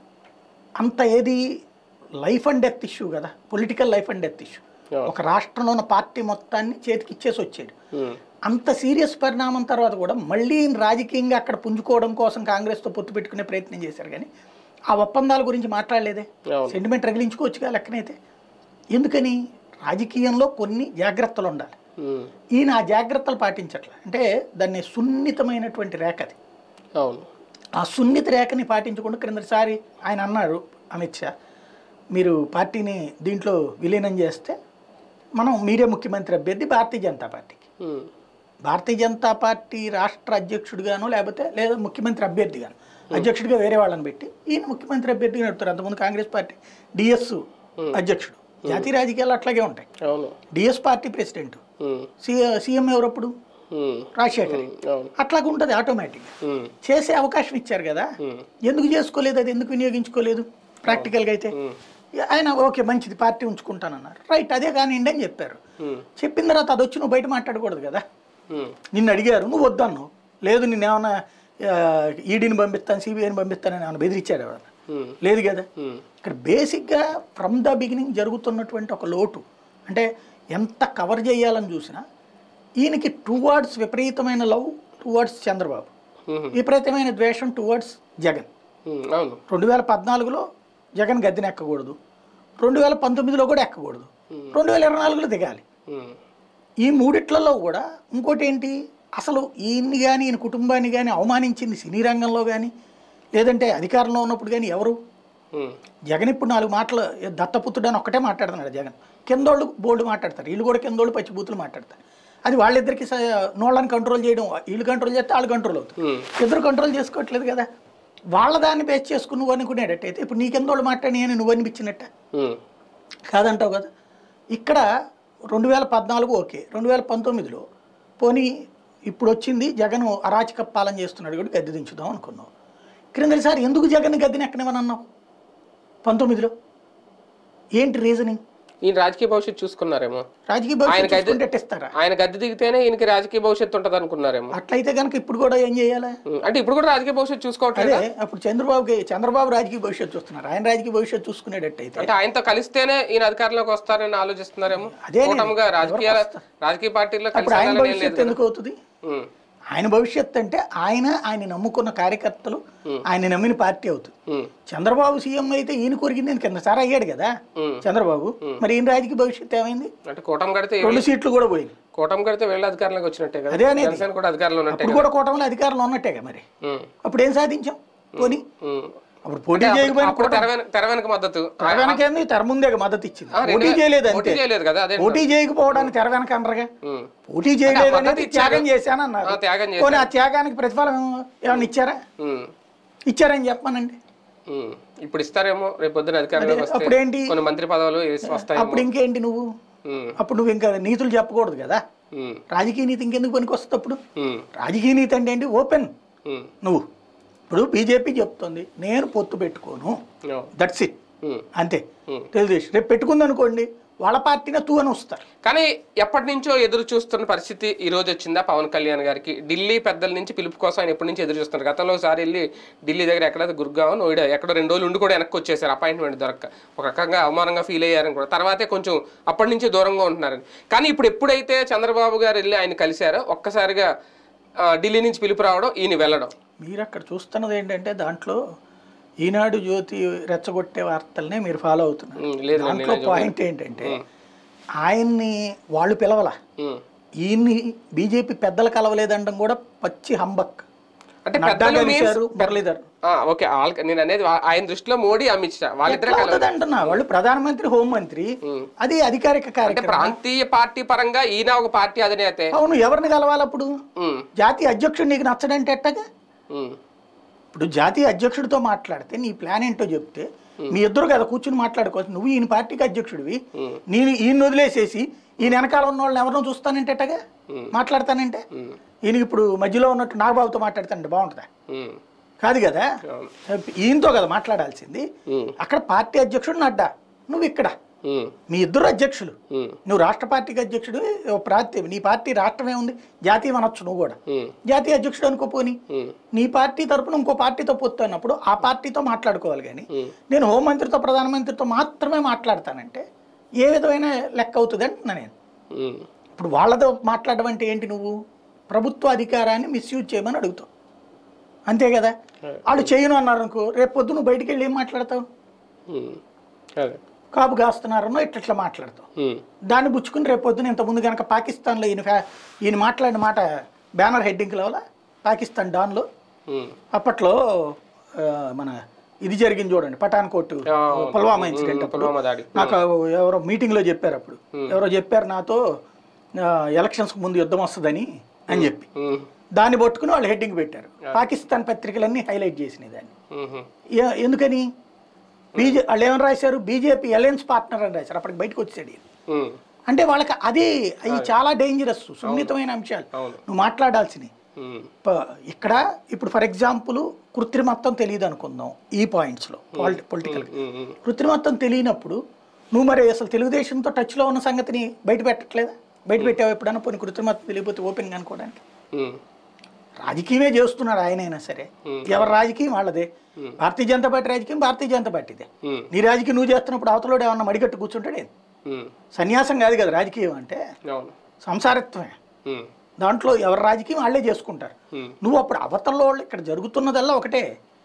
అంత ఏది లైఫ్ అండ్ డెత్ ఇష్యూ కదా political life and death issue అవును. ఒక రాష్ట్రంలో ఉన్న పార్టీ మొత్తాన్ని చేతికి ఇచ్చేసి వచ్చాడు ఉమ్, అంత సీరియస్ పరిణామం తర్వాత కూడా మళ్ళీ ఈయన రాజకీయంగా అక్కడ పుంజుకోవడం కోసం కాంగ్రెస్తో పొత్తు పెట్టుకునే ప్రయత్నం చేశారు కానీ ఆ ఒప్పందాల గురించి మాట్లాడలేదే అవును. సెంటిమెంట్ రగిలించుకోవచ్చుగా లెక్కనైతే ఎందుకని రాజకీయంలో కొన్ని జాగ్రత్తలు ఉండాలి ఉమ్, ఈయన ఆ జాగ్రత్తలు పాటించట్లే అంటే దాన్ని సున్నితమైనటువంటి రేఖ అది అవును ఆ సున్నిత రేఖని పాటించకుండా క్రిందసారి ఆయన అన్నారు అమిత్ షా మీరు పార్టీని దీంట్లో విలీనం చేస్తే మనం మీరే ముఖ్యమంత్రి అభ్యర్థి భారతీయ జనతా పార్టీకి ఉమ్, భారతీయ జనతా పార్టీ రాష్ట్ర అధ్యక్షుడిగాను లేకపోతే లేదా ముఖ్యమంత్రి అభ్యర్థిగాను అధ్యక్షుడిగా వేరే వాళ్ళని పెట్టి ఈయన ముఖ్యమంత్రి అభ్యర్థిగా నడుపుతారు అంతకుముందు కాంగ్రెస్ పార్టీ డిఎస్ అధ్యక్షుడు జాతీయ రాజకీయాలు అట్లాగే ఉంటాయి అవును డిఎస్ పార్టీ ప్రెసిడెంట్ ఉమ్, సీఎం ఎవరప్పుడు ఉమ్, రాజశేఖర్ అవును అట్లాగే ఉంటుంది ఆటోమేటిక్ ఉమ్, చేసే అవకాశం ఇచ్చారు కదా ఉమ్, ఎందుకు చేసుకోలేదు అది ఎందుకు వినియోగించుకోలేదు ప్రాక్టికల్గా అయితే ఉమ్, ఆయన ఓకే మంచిది పార్టీ ఉంచుకుంటానన్నారు రైట్ అదే కానివ్వండి అని చెప్పారు ఉమ్, చెప్పిన తర్వాత అది వచ్చి నువ్వు బయట మాట్లాడకూడదు కదా ఉమ్, నిన్ను అడిగారు నువ్వు వద్దన్నావు లేదు నిన్నేమన్నా ఈడీని పంపిస్తాను సిబిఐని పంపిస్తానని ఏమైనా బెదిరించాడు ఎవడన్నా ఉమ్, లేదు కదా ఉమ్, ఇక్కడ బేసిక్గా ఫ్రమ్ ద బిగినింగ్ జరుగుతున్నటువంటి ఒక లోటు అంటే ఎంత కవర్ చేయాలని చూసినా ఈయనకి టువర్డ్స్ విపరీతమైన లవ్ టువర్డ్స్ చంద్రబాబు ఉమ్, విపరీతమైన ద్వేషం టువర్డ్స్ జగన్ ఉమ్, అవును రెండు వేల పద్నాలుగులో జగన్ గద్దెని ఎక్కకూడదు రెండు వేల పంతొమ్మిదిలో కూడా ఎక్కకూడదు రెండు వేల ఇరవై నాలుగులో దిగాలి ఉమ్, ఈ మూడిట్లలో కూడా ఇంకోటి ఏంటి అసలు ఈయన్ని కానీ ఈయన కుటుంబాన్ని కానీ అవమానించింది సినీ రంగంలో కానీ లేదంటే అధికారంలో ఉన్నప్పుడు కానీ ఎవరు ఉమ్, జగన్ ఇప్పుడు నాలుగు మాటలు ఏ దత్తపుత్రుడు అని ఒక్కటే మాట్లాడుతున్నాడు జగన్ కిందోళ్ళు బోల్డ్ మాట్లాడతారు వీళ్ళు కూడా కిందోళ్ళు పచ్చిబూతులు మాట్లాడతారు అది వాళ్ళిద్దరికి స- నోళ్ళని కంట్రోల్ చేయడం వీళ్ళు కంట్రోల్ చేస్తే వాళ్ళు కంట్రోల్ అవుతారు ఉమ్, ఇద్దరు కంట్రోల్ చేసుకోవట్లేదు కదా వాళ్ళ దాన్ని బేస్ చేసుకుని నువ్వు అనుకునేటట్టయితే ఇప్పుడు నీకెందోళ్ళు మాట్లాడి అని నువ్వు అనిపించినట్ట ఉమ్, కాదంటావు కదా ఇక్కడ రెండు వేల పద్నాలుగు ఓకే రెండు వేల పంతొమ్మిదిలో పోనీ ఇప్పుడు వచ్చింది జగన్ అరాచక పాలన చేస్తున్నాడు కూడా గద్దె దించుదాం అనుకున్నావు క్రిందసారి ఎందుకు జగన్ గద్దెని ఎక్కనివని అన్నావు పంతొమ్మిదిలో ఏంటి రీజనింగ్ ఈయన రాజకీయ భవిష్యత్తు చూసుకున్నారేమో రాజకీయ భవిష్యత్తు ఆయనకైతే- చూసుకుంటే ఎట్టిస్తారా ఆయన గద్దె దిగితేనే ఈయనకి రాజకీయ భవిష్యత్తు ఉంటుంది అనుకున్నారేమో అట్లయితే కనుక ఇప్పుడు కూడా ఏం చేయాలి ఉమ్, అంటే ఇప్పుడు కూడా రాజకీయ భవిష్యత్తు చూసుకోవట్లేదు అదే అప్పుడు చంద్రబాబుకి చంద్రబాబు రాజకీయ భవిష్యత్తు చూస్తున్నారు ఆయన రాజకీయ భవిష్యత్తు చూసుకునేటట్టయితే అంటే ఆయనతో కలిస్తేనే ఈయన అధికారంలోకి వస్తారని ఆలోచిస్తున్నారేమో అదే నేను- కూటమిగా రాజకీయ రాజకీయ పార్టీల్లో కలిసి అప్పుడు ఆయన వెళ్ళాలని ఏం లేదు భవిష్యత్తు ఎందుకు అవుతుంది ఉమ్, ఆయన భవిష్యత్తు అంటే ఆయన ఆయన నమ్ముకున్న కార్యకర్తలు ఆయన నమ్మిన పార్టీ అవుతుంది ఉమ్, చంద్రబాబు సీఎం అయితే ఈయన కొరిగింది నేను కింద సార్ అయ్యాడు కదా ఉమ్. చంద్రబాబు మరి ఈయన రాజకీయ భవిష్యత్తు ఏమైంది అంటే కూటమి కడితే రెండు సీట్లు కూడా పోయింది కూటమి కడితే వీళ్ళ అధికారంలోకి వచ్చినట్టే కదా అదే అనేది. జనసేన కూడా అధికారంలో ఉన్నట్టే అప్పుడు కూడా కూటమిలో అధికారంలో ఉన్నట్టేగా మరి ఉమ్, అప్పుడు ఏం సాధించాం పోనీ ఉమ్. అప్పుడు పోటీ చేయకపోయినా అప్పుడు తెర వెనక- తెర వెనక మద్దతు తెర వెనకేంది తెర ముందే మద్దతు ఇచ్చింది ఆ, రెండు పోటీ వేల- చేయలేదు పోటీ అంతే చేయలేదు కదా అదే పోటీ చేయకపోవడానికి తెర వెనక అనరుగా ఉమ్. పోటీ చేయలేదు మద్దతు అనేది ఇచ్చారు. త్యాగం చేశానన్నారు ఆ, త్యాగం చేశారు. పోనీ ఆ త్యాగానికి ప్రతిఫలం ఏమో- ఏమన్నా ఇచ్చారా ఉమ్, ఇచ్చారని చెప్పానండి ఉమ్. ఇప్పుడు ఇస్తారేమో రేపు పొద్దున అధికారంలోకి వస్తే అప్పుడేంటి కొన్ని మంత్రి పదవులు వేసి వస్తాయి అప్పుడు ఇంకేంటి నువ్వు అప్పుడు నువ్వు ఇంకా నీతులు చెప్పకూడదు కదా రాజకీయ నీతి ఇంకెందుకు పనికి వస్తుంది అప్పుడు రాజకీయ నీతి అంటే ఏంటి ఓపెన్ నువ్వు ఇప్పుడు బీజేపీ చెప్తుంది నేను పొత్తు పెట్టుకోను దట్స్ ఇట్ అంతే తెలుగుదేశం రేపు పెట్టుకుందనుకోండి వాళ్ళ పార్టీనే తూ అని వస్తారు కానీ ఎప్పటి నుంచో ఎదురు చూస్తున్న పరిస్థితి ఈ రోజు వచ్చిందా పవన్ కళ్యాణ్ గారికి ఢిల్లీ పెద్దల నుంచి పిలుపు కోసం ఆయన ఎప్పటి నుంచి ఎదురు చూస్తున్నారు గతంలో ఒకసారి వెళ్ళి ఢిల్లీ దగ్గర ఎక్కడ గుర్గావ్ నోయిడా ఎక్కడో రెండు రోజులు ఉండి కూడా వెనక్కి వచ్చేసారు అపాయింట్మెంట్ దొరక్క ఒక రకంగా అవమానంగా ఫీల్ అయ్యారని కూడా తర్వాతే కొంచెం అప్పటి నుంచి దూరంగా ఉంటున్నారని కానీ ఇప్పుడు ఎప్పుడైతే చంద్రబాబు గారు వెళ్ళి ఆయన కలిశారో ఒక్కసారిగా ఆ, ఢిల్లీ నుంచి పిలుపు రావడం ఈయన వెళ్ళడం మీరు అక్కడ చూస్తున్నది ఏంటంటే దాంట్లో ఈనాడు జ్యోతి రెచ్చగొట్టే వార్తలనే మీరు ఫాలో అవుతున్నారు ఉమ్, లేదు దాంట్లో పాయింట్ ఏంటంటే ఆయన్ని వాళ్ళు పిలవల ఉమ్. ఈయన్ని బీజేపీ పెద్దలు కలవలేదండం కూడా పచ్చి హంబక్ అంటే నడ్డా పెద్దలు means- కలిశారు మురళీధర్ ఆ, ఓకే ఆల్- నేను అనేది వా- ఆయన దృష్టిలో మోడీ అమిత్ షా వాళ్ళిద్దరే ఎట్లా కలవాలి అవుతుంది అంటున్నా వాళ్ళు ప్రధానమంత్రి హోంమంత్రి అది అధికారిక అంటే కార్యక్రమం ప్రాంతీయ పార్టీ పరంగా ఈయన ఒక పార్టీ అధినేతే అవును ఎవరిని కలవాలి అప్పుడు ఉమ్, జాతీయ అధ్యక్షుడు నీకు నచ్చడంటే ఎట్టగా ఉమ్, ఇప్పుడు జాతీయ అధ్యక్షుడితో మాట్లాడితే నీ ప్లాన్ ఏంటో చెప్తే మీ ఇద్దరు కదా కూర్చుని మాట్లాడుకోవచ్చు నువ్వు ఈయన పార్టీకి అధ్యక్షుడివి నేను ఈయన వదిలేసేసి ఈయన వెనకాల ఉన్న వాళ్ళని ఎవరినో చూస్తానంటే ఎట్టగా మాట్లాడతానంటే ఉమ్, ఈయన ఇప్పుడు మధ్యలో ఉన్నట్టు నాగబాబుతో మాట్లాడతానంటే బాగుంటుందా ఉమ్, కాదు కదా అవును. ఈయనతో కదా మాట్లాడాల్సింది ఉమ్, అక్కడ పార్టీ అధ్యక్షుడు నడ్డా నువ్వు ఇక్కడ ఉమ్, మీ ఇద్దరు అధ్యక్షులు ఉమ్, నువ్వు రాష్ట్ర పార్టీకి అధ్యక్షుడు ఓ ప్రాంతీయ నీ పార్టీ రాష్ట్రమే ఉంది జాతీయం అనొచ్చు నువ్వు కూడా ఉమ్, జాతీయ అధ్యక్షుడు అనుకోపోని ఉమ్, నీ పార్టీ తరపున ఇంకో పార్టీతో పొత్తు అన్నప్పుడు ఆ పార్టీతో మాట్లాడుకోవాలి కానీ ఉమ్. నేను హోంమంత్రితో ప్రధానమంత్రితో మాత్రమే మాట్లాడతానంటే ఏ విధమైన లెక్క అవుతుంది అంటున్నా నేను ఉమ్, ఇప్పుడు వాళ్ళతో మాట్లాడడం అంటే ఏంటి నువ్వు ప్రభుత్వ అధికారాన్ని మిస్యూజ్ చేయమని అడుగుతావు అంతే కదా వాళ్ళు చేయను అన్నారు అనుకో రేపు పొద్దు నువ్వు బయటికి వెళ్ళి ఏం మాట్లాడతావు ఉమ్, అదే కాపు కాస్తున్నారనో ఇట్లా ఇట్లా మాట్లాడతావు ఉమ్, దాన్ని పుచ్చుకుని రేపు పొద్దున ఇంతకుముందు కనుక పాకిస్తాన్లో ఈయన ఫ్యా ఈయన మాట్లాడిన మాట బ్యానర్ హెడ్డింగ్ లెవెలా పాకిస్తాన్ డాన్లో ఉమ్, అప్పట్లో ఆ, మన ఇది జరిగింది చూడండి పఠాన్కోట్ ఆ, పుల్వామా ఇన్సిడెంట్ అప్పుడు పుల్వామా దాడి నాకు ఎవరో మీటింగ్లో చెప్పారు అప్పుడు ఎవరో చెప్పారు నాతో ఎలక్షన్స్ ముందు యుద్ధం వస్తుందని అని చెప్పి ఉమ్, దాన్ని పట్టుకుని వాళ్ళు హెడ్డింగ్ పెట్టారు పాకిస్తాన్ పత్రికలన్నీ హైలైట్ చేసినాయి దాన్ని ఉమ్, ఏ- ఎందుకని బీజే వాళ్ళు ఏమని రాశారు బీజేపీ అలయన్స్ పార్ట్నర్ అని రాశారు అప్పటికి బయటకు వచ్చాడు ఈయన. ఉమ్, అంటే వాళ్ళకి అది అవి చాలా డేంజరస్ సున్నితమైన అంశాలు అవును. నువ్వు మాట్లాడాల్సినవి ఉమ్, ప- ఇక్కడ ఇప్పుడు ఫర్ ఎగ్జాంపుల్ కృత్రిమత్వం తెలియదు అనుకుందాం ఈ పాయింట్స్లో పాలిటి పొలిటికల్ ఉమ్, ఉమ్, కృత్రిమత్వం తెలియనప్పుడు నువ్వు మరి అసలు తెలుగుదేశంతో టచ్లో ఉన్న సంగతిని బయట పెట్టట్లేదా బయట పెట్టావు ఎప్పుడైనా పోనీ కృత్రిమత్వం తెలియకపోతే ఓపెన్గా అనుకోవడానికి ఉమ్, రాజకీయమే చేస్తున్నాడు ఆయనైనా సరే ఎవరి రాజకీయం వాళ్ళదే భారతీయ జనతా పార్టీ రాజకీయం భారతీయ జనతా పార్టీదే ఉమ్, నీ రాజకీయం నువ్వు చేస్తున్నప్పుడు అవతలోడు ఏమన్నా మడిగట్టు కూర్చుంటాడే ఉమ్, సన్యాసం కాదు కదా రాజకీయం అంటే అవును సంసారత్వమే ఉమ్, దాంట్లో ఎవరి రాజకీయం వాళ్ళే చేసుకుంటారు ఉమ్, నువ్వు అప్పుడు అవతలలో వాళ్ళు ఇక్కడ జరుగుతున్నదల్లా ఒకటే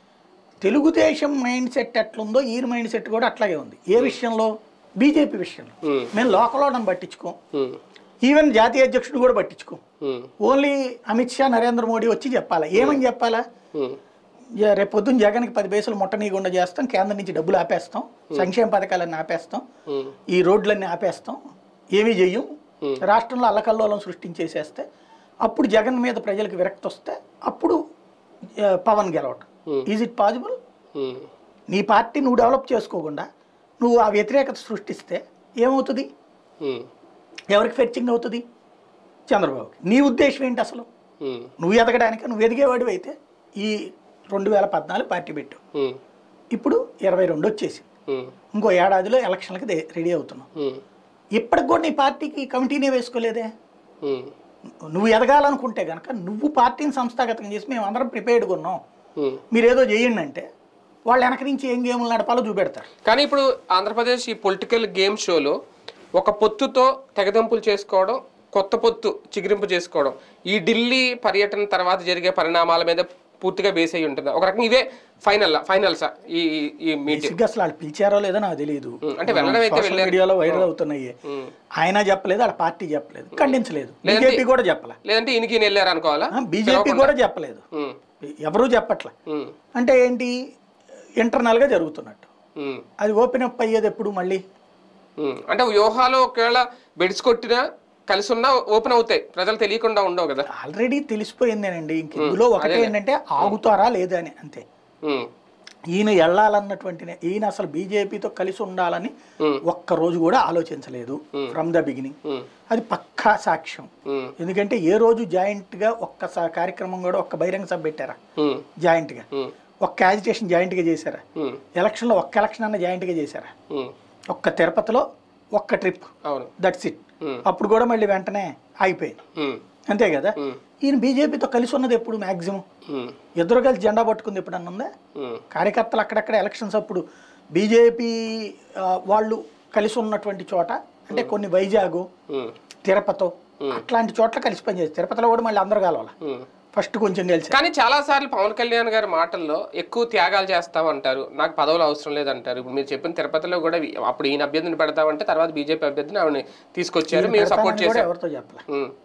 తెలుగుదేశం మైండ్ సెట్ ఎట్లుందో ఈ మైండ్ సెట్ కూడా అట్లాగే ఉంది ఏ విషయంలో బీజేపీ విషయంలో ఉమ్, మేము లోకల్ వాళ్ళని పట్టించుకోం ఉమ్, ఈవెన్ జాతీయ అధ్యక్షుడు కూడా పట్టించుకోం ఉమ్, ఓన్లీ అమిత్ షా నరేంద్ర మోడీ వచ్చి చెప్పాలా ఏమని చెప్పాలా ఉమ్, జ- రేపు పొద్దున్న జగన్కి పది పైసలు ముట్టనీయకుండా చేస్తాం కేంద్రం నుంచి డబ్బులు ఆపేస్తాం సంక్షేమ పథకాలన్నీ ఆపేస్తాం ఉమ్, ఈ రోడ్లన్నీ ఆపేస్తాం ఏమీ చెయ్యం రాష్ట్రంలో అల్లకల్లోలం సృష్టించేసేస్తే అప్పుడు జగన్ మీద ప్రజలకు విరక్తి వస్తే అప్పుడు ఆ, పవన్ గెలవటం ఈజ్ ఇట్ పాసిబుల్ ఉమ్, నీ పార్టీ నువ్వు డెవలప్ చేసుకోకుండా నువ్వు ఆ వ్యతిరేకత సృష్టిస్తే ఏమవుతుంది ఉమ్, ఎవరికి ఫెచ్చింగ్ అవుతుంది చంద్రబాబుకి నీ ఉద్దేశం ఏంటి అసలు ఉమ్, నువ్వు ఎదగడానికి నువ్వు ఎదిగేవాడివి అయితే ఈ రెండు వేల పద్నాలుగు పార్టీ పెట్టు ఉమ్, ఇప్పుడు ఇరవై రెండు వచ్చేసి ఉమ్, ఇంకో ఏడాదిలో ఎలక్షన్లకి దే- రెడీ అవుతున్నావు ఉమ్, ఇప్పటికి కూడా నీ పార్టీకి కమిటీనే వేసుకోలేదే ఉమ్, నువ్వు ఎదగాలనుకుంటే కనుక నువ్వు పార్టీని సంస్థాగతం చేసి మేము అందరం ప్రిపేర్డ్గా ఉన్నాం ఉమ్. మీరు ఏదో చేయండి అంటే వాళ్ళు వెనక నుంచి ఏం గేములు నడపాలో చూపెడతారు కానీ ఇప్పుడు ఆంధ్రప్రదేశ్ ఈ పొలిటికల్ గేమ్ షోలో ఒక పొత్తుతో తెగదెంపులు చేసుకోవడం కొత్త పొత్తు చిగురింపు చేసుకోవడం ఈ ఢిల్లీ పర్యటన తర్వాత జరిగే పరిణామాల మీద పూర్తిగా బేస్ అయి ఉంటుంది ఒక రకంగా ఇవే ఫైనల్ ఫైనల్సా ఈ ఈ- ఈ మీటింగ్ బేసిక్గా అసలు వాళ్ళు పిలిచారో లేదో నాకు తెలియదు అంటే వెళ్ళడం అయితే సోషల్ వెళ్ళారు. మీడియాలో వైరల్ అవుతున్నాయి ఉమ్. ఆయన చెప్పలేదు వాళ్ళ పార్టీ చెప్పలేదు ఖండించలేదు బీజేపీ కూడా చెప్పలే లేదంటే ఇనికి వెళ్ళారు అనుకోవాలా బీజేపీ కూడా చెప్పలేదు ఉమ్, ఎవరూ చెప్పట్లే ఉమ్, అంటే ఏంటి ఇంటర్నల్గా జరుగుతున్నట్టు ఉమ్, అది ఓపెన్ అప్ అయ్యేది ఎప్పుడు మళ్ళీ ఉమ్. అంటే వ్యూహాలు ఒకవేళ బెడిసి కొట్టినా కలిసి ఉన్నా ఓపెన్ అవుతాయి ప్రజలు తెలియకుండా ఉండవు కదా ఆల్రెడీ తెలిసిపోయిందేనండి ఇంక ఇందులో ఒకటే ఏంటంటే ఆగుతారా లేదా అని అంతే ఉమ్, ఈయన వెళ్ళాలన్నటువంటి ఈయన అసలు బీజేపీతో కలిసి ఉండాలని ఉమ్, ఒక్క రోజు కూడా ఆలోచించలేదు ఫ్రమ్ ద బిగినింగ్ ఉమ్, అది పక్కా సాక్ష్యం ఉమ్, ఎందుకంటే ఏ రోజు జాయింట్గా ఒక్క స- కార్యక్రమం కూడా ఒక్క బహిరంగ సభ పెట్టారా ఉమ్, జాయింట్గా ఉమ్, ఒక్క యాజిటేషన్ జాయింట్గా చేశారా ఉమ్, ఎలక్షన్లో ఒక్క ఎలక్షన్ అన్న జాయింట్గా చేశారా ఉమ్. ఒక్క తిరుపతిలో ఒక్క ట్రిప్ అవును దట్స్ ఇట్ ఉమ్, అప్పుడు కూడా మళ్ళీ వెంటనే ఆగిపోయింది ఉమ్, అంతే కదా ఉమ్, ఈయన బీజేపీతో కలిసి ఉన్నది ఎప్పుడు మ్యాక్సిమం ఉమ్, ఇద్దరు కలిసి జెండా పట్టుకుంది ఎప్పుడన్నా ఉందా ఉమ్, కార్యకర్తలు అక్కడక్కడ ఎలక్షన్స్ అప్పుడు బీజేపీ ఆ, వాళ్ళు కలిసి ఉన్నటువంటి చోట అంటే కొన్ని వైజాగ్ ఉమ్, తిరుపతో అట్లాంటి చోట్ల కలిసి పనిచేస్తారు తిరుపతిలో కూడా మళ్ళీ అందరు కలవాలి ఉమ్. ఫస్ట్ కొంచెం కలిసి కానీ చాలా సార్లు పవన్ కళ్యాణ్ గారి మాటల్లో ఎక్కువ త్యాగాలు చేస్తామంటారు నాకు పదవులు అవసరం లేదంటారు ఇప్పుడు మీరు చెప్పిన తిరుపతిలో కూడా వి- అప్పుడు ఈయన అభ్యర్థిని పెడతామంటే తర్వాత బీజేపీ అభ్యర్థిని ఆవిడ తీసుకొచ్చారు మేము సపోర్ట్ పెడతానని కూడా చేశాం ఎవరితో చెప్పలే ఉమ్,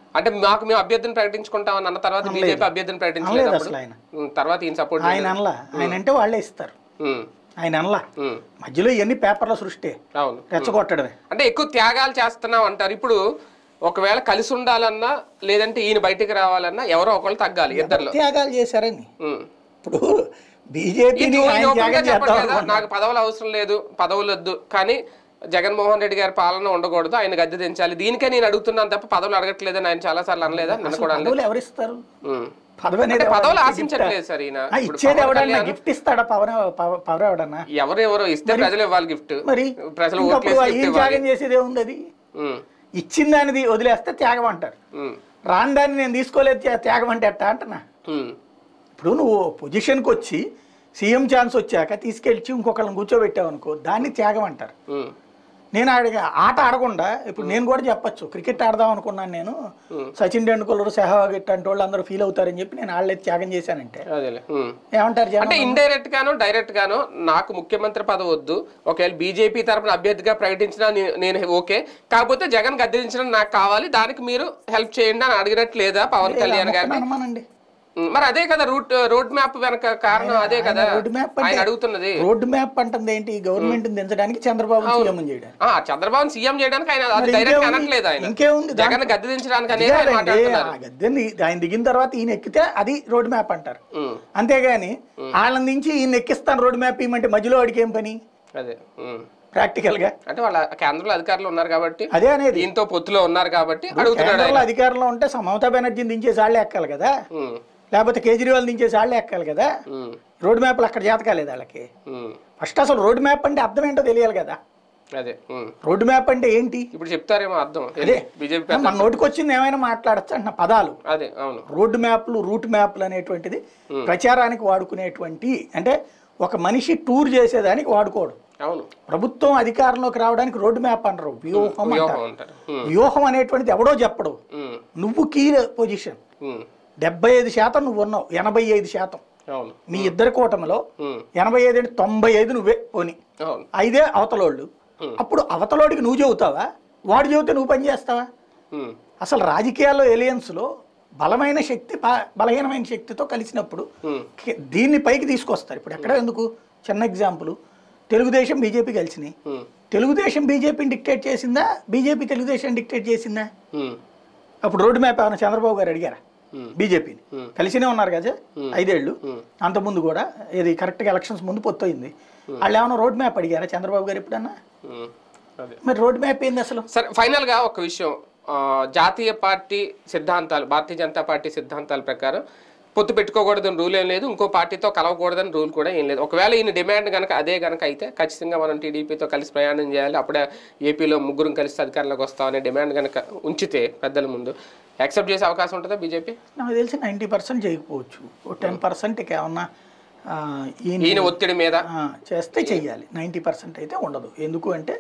అంటే మాకు మేము అభ్యర్థిని ప్రకటించుకుంటామని అన్న తర్వాత బీజేపీ అభ్యర్థిని ప్రకటించలేదు అనలేదు అప్పుడు అసలు ఆయన ఉమ్, తర్వాత ఈయన సపోర్ట్ ఆయన అనలా ఆయన అంటే వాళ్ళే ఇస్తారు ఆయన అనలా మధ్యలో ఇవన్నీ పేపర్ల సృష్టి అవును రెచ్చగొట్టడమే అంటే ఎక్కువ త్యాగాలు చేస్తున్నాం అంటారు ఇప్పుడు ఒకవేళ కలిసి ఉండాలన్నా లేదంటే ఈయన బయటికి రావాలన్నా ఎవరో ఒకళ్ళు తగ్గాలి ఇద్దరిలో త్యాగాలు చేశారని ఉమ్. ఇప్పుడు బీజేపీని ఈయన ఆయన ఓపెన్గా త్యాగం చెప్పడు చేద్దాం కదా, నాకు పదవులు అవసరం లేదు పదవులు వద్దు కానీ జగన్మోహన్ రెడ్డి గారి పాలన ఉండకూడదు ఆయన గద్దె దించాలి దీనికే నేను అడుగుతున్నాను తప్ప పదవులు అడగట్లేదని ఆయన చాలా సార్లు అనలేదా నిన్న కూడా అనలేదు పదవులు ఎవరిస్తారు ఉమ్. పదవి అనేది అంటే పదవులు ఎవరన్నా ఆశించట్లేదు సార్ ఈయన ఆ, ఇప్పుడు ఇచ్చేది పవన్ ఎవడన్నా కళ్యాణ్ గిఫ్ట్ ఇస్తాడా పవన్ పవ- పవర్ ఎవడన్నా ఎవరు ఎవరో ఇస్తే ప్రజలు ఇవ్వాలి గిఫ్ట్ మరి ప్రజలు ఇంకప్పుడు ఓట్లేసి gift ఏం ఇవ్వాలి త్యాగం చేసేది ఏముంది అది ఉమ్, ఇచ్చిన దానిది వదిలేస్తే త్యాగం అంటారు ఉమ్, రాని దాన్ని నేను తీసుకోలేదు త్యా- త్యాగం అంటే ఎట్టా అంటున్నా ఉమ్, ఇప్పుడు నువ్వు పొజిషన్కి వచ్చి సీఎం ఛాన్స్ వచ్చాక తీసుకెళ్ళి ఇంకొకళ్ళని కూర్చోబెట్టావు అనుకో దాన్ని త్యాగం అంటారు ఉమ్, నేను ఆడ ఆట ఆడకుండా ఇప్పుడు నేను కూడా చెప్పొచ్చు క్రికెట్ ఆడదాం అనుకున్నాను నేను సచిన్ టెండూల్కర్ సెహవాగ్ ఇట్లాంటి వాళ్ళు అందరూ ఫీల్ అవుతారని చెప్పి నేను ఆడలేదు త్యాగం చేశానంటే అదేలే ఉమ్. ఏమంటారు జనం అంటే ఇండైరెక్ట్ గాను డైరెక్ట్ గాను నాకు ముఖ్యమంత్రి పదవి వద్దు ఒకవేళ బీజేపీ తరపున అభ్యర్థిగా ప్రకటించినా నే- నేను ఓకే కాకపోతే జగన్ గద్దెదించడం నాకు కావాలి దానికి మీరు హెల్ప్ చేయండి అని అడిగినట్టు లేదా పవన్ కళ్యాణ్ గారిని అనమానండి ఉమ్, మరి అదే కదా రూట్ రోడ్ మ్యాప్ వెనక కారణం అదే కదా రోడ్ మ్యాప్ అంటే ఆయన అడుగుతున్నది రోడ్ మ్యాప్ అంటుంది ఏంటి గవర్నమెంట్ దించడానికి చంద్రబాబు సీఎం చేయడానికి ఆ చంద్రబాబు సీఎం చేయడానికి ఆయన అది మరి డైరెక్ట్ ఇంకేముంది? అనట్లేదు ఆయన ఇంకేముంది జగన్ గద్దెదించడానికి అనేది ఆయన అదేనండి, మాట్లాడుతున్నారు ఆ గద్దెని ఆయన దిగిన తర్వాత ఈయన ఎక్కితే అది రోడ్ మ్యాప్ అంటారు ఉమ్, అంతేగాని వాళ్ళని దించి ఈయన ఎక్కిస్తాను రోడ్ మ్యాప్ ఇవ్వమంటే మధ్యలో వాడికి ఏం పని అదే ఉమ్. ప్రాక్టికల్ గా అంటే వాళ్ళ కేంద్రంలో అధికారులు ఉన్నారు కాబట్టి అదే అనేది దీంతో పొత్తులో ఉన్నారు కాబట్టి అడుగుతున్నాడు ఆయన కేంద్రంలో అధికారంలో ఉంటే స- మమతా బెనర్జీని దించేసి వాళ్ళే ఎక్కాలి కదా ఉమ్, లేకపోతే కేజ్రీవాల్ దించేసి వాళ్ళే ఎక్కాలి కదా ఉమ్, రోడ్ మ్యాప్లు అక్కడ చేత కాలేదు వాళ్ళకి ఉమ్. ఫస్ట్ అసలు రోడ్ మ్యాప్ అంటే అర్థం ఏంటో తెలియాలి కదా అదే ఉమ్. రోడ్ మ్యాప్ అంటే ఏంటి ఇప్పుడు చెప్తారేమో అర్థం అదే బీజేపీ మన నోటికి వచ్చింది ఏమైనా మాట్లాడచ్చు అంటున్న పదాలు అదే అవును రోడ్డు మ్యాప్లు రూట్ మ్యాప్లు అనేటువంటిది ప్రచారానికి వాడుకునేటువంటి అంటే ఒక మనిషి టూర్ చేసేదానికి వాడుకోడు అవును ప్రభుత్వం అధికారంలోకి రావడానికి రోడ్డు మ్యాప్ అనరు వ్యూహం వ్యూహం అంటారు అంటారు ఉమ్, వ్యూహం అనేటువంటిది ఎవడో చెప్పడు ఉమ్, నువ్వు కీ పొజిషన్ ఉమ్. డెబ్బై ఐదు శాతం నువ్వు ఉన్నావు ఎనభై ఐదు శాతం అవును మీ ఇద్దరి కూటమిలో ఉమ్, ఎనభై ఐదు అంటే తొంభై ఐదు నువ్వే పోని అవును ఐదే అవతలోళ్ళు అప్పుడు అవతలోడికి నువ్వు చెబుతావా వాడు చెబితే నువ్వు పని చేస్తావా ఉమ్, అసలు రాజకీయాల్లో ఎలియన్స్లో బలమైన శక్తి బ- బలహీనమైన శక్తితో కలిసినప్పుడు ఉమ్, కి- దీన్ని పైకి తీసుకొస్తారు ఇప్పుడు ఎక్కడ ఎందుకు చిన్న ఎగ్జాంపుల్ తెలుగుదేశం బీజేపీ కలిసినాయి ఉమ్, తెలుగుదేశం బీజేపీని డిక్టేట్ చేసిందా బీజేపీ తెలుగుదేశం డిక్టేట్ చేసిందా ఉమ్, అప్పుడు రోడ్డు మ్యాప్ ఏమైనా చంద్రబాబు గారు అడిగారా ఉమ్, బీజేపీని Hmm. కలిసినే ఉన్నారు కదా ఐదేళ్ళు Hmm. అంతకుముందు కూడా ఇది కరెక్ట్గా ఎలక్షన్స్ ముందు పొత్తయింది వాళ్ళు ఏమైనా రోడ్ మ్యాప్ అడిగారా చంద్రబాబు గారు ఎప్పుడన్నా ఉమ్. అదే మరి రోడ్ మ్యాప్ ఏంది అసలు సరే ఫైనల్ గా ఒక విషయం ఆ, జాతీయ పార్టీ సిద్ధాంతాలు భారతీయ జనతా పార్టీ సిద్ధాంతాల ప్రకారం పొత్తు పెట్టుకోకూడదని రూల్ ఏం లేదు ఇంకో పార్టీతో కలవకూడదని రూల్ కూడా ఏం లేదు ఒకవేళ ఈయన డిమాండ్ కనుక అదే కనుక అయితే ఖచ్చితంగా మనం టీడీపీతో కలిసి ప్రయాణం చేయాలి అప్పుడే ఏపీలో ముగ్గురం కలిసి అధికారంలోకి వస్తామనే డిమాండ్ కనుక ఉంచితే పెద్దల ముందు యాక్సెప్ట్ చేసే అవకాశం ఉంటుందా బీజేపీ నాకు తెలిసి నైంటీ పర్సెంట్ చేయకపోవచ్చు ఓ టెన్ పర్సెంట్ ఏమన్నా ఆ, ఈయన ఈయన ఒత్తిడి మీద ఆ, చేస్తే చెయ్యాలి నైంటీ పర్సెంట్ అయితే ఉండదు ఎందుకు అంటే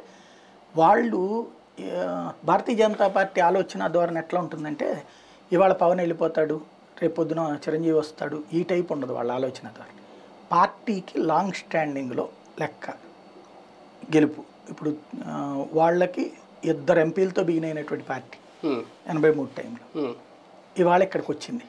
వాళ్ళు ఆ, భారతీయ జనతా పార్టీ ఆలోచన ధోరణి ఎట్లా ఉంటుందంటే ఇవాళ పవన్ వెళ్ళిపోతాడు రేపు పొద్దున చిరంజీవి వస్తాడు ఈ టైప్ ఉండదు వాళ్ళ ఆలోచన ధోరణి పార్టీకి లాంగ్ స్టాండింగ్లో లెక్క గెలుపు ఇప్పుడు ఆ, వాళ్ళకి ఇద్దరు ఎంపీలతో బిగిన్ అయినటువంటి పార్టీ ఉమ్, ఎనభై మూడు టైంలో ఉమ్, ఇవాళ ఇక్కడికి వచ్చింది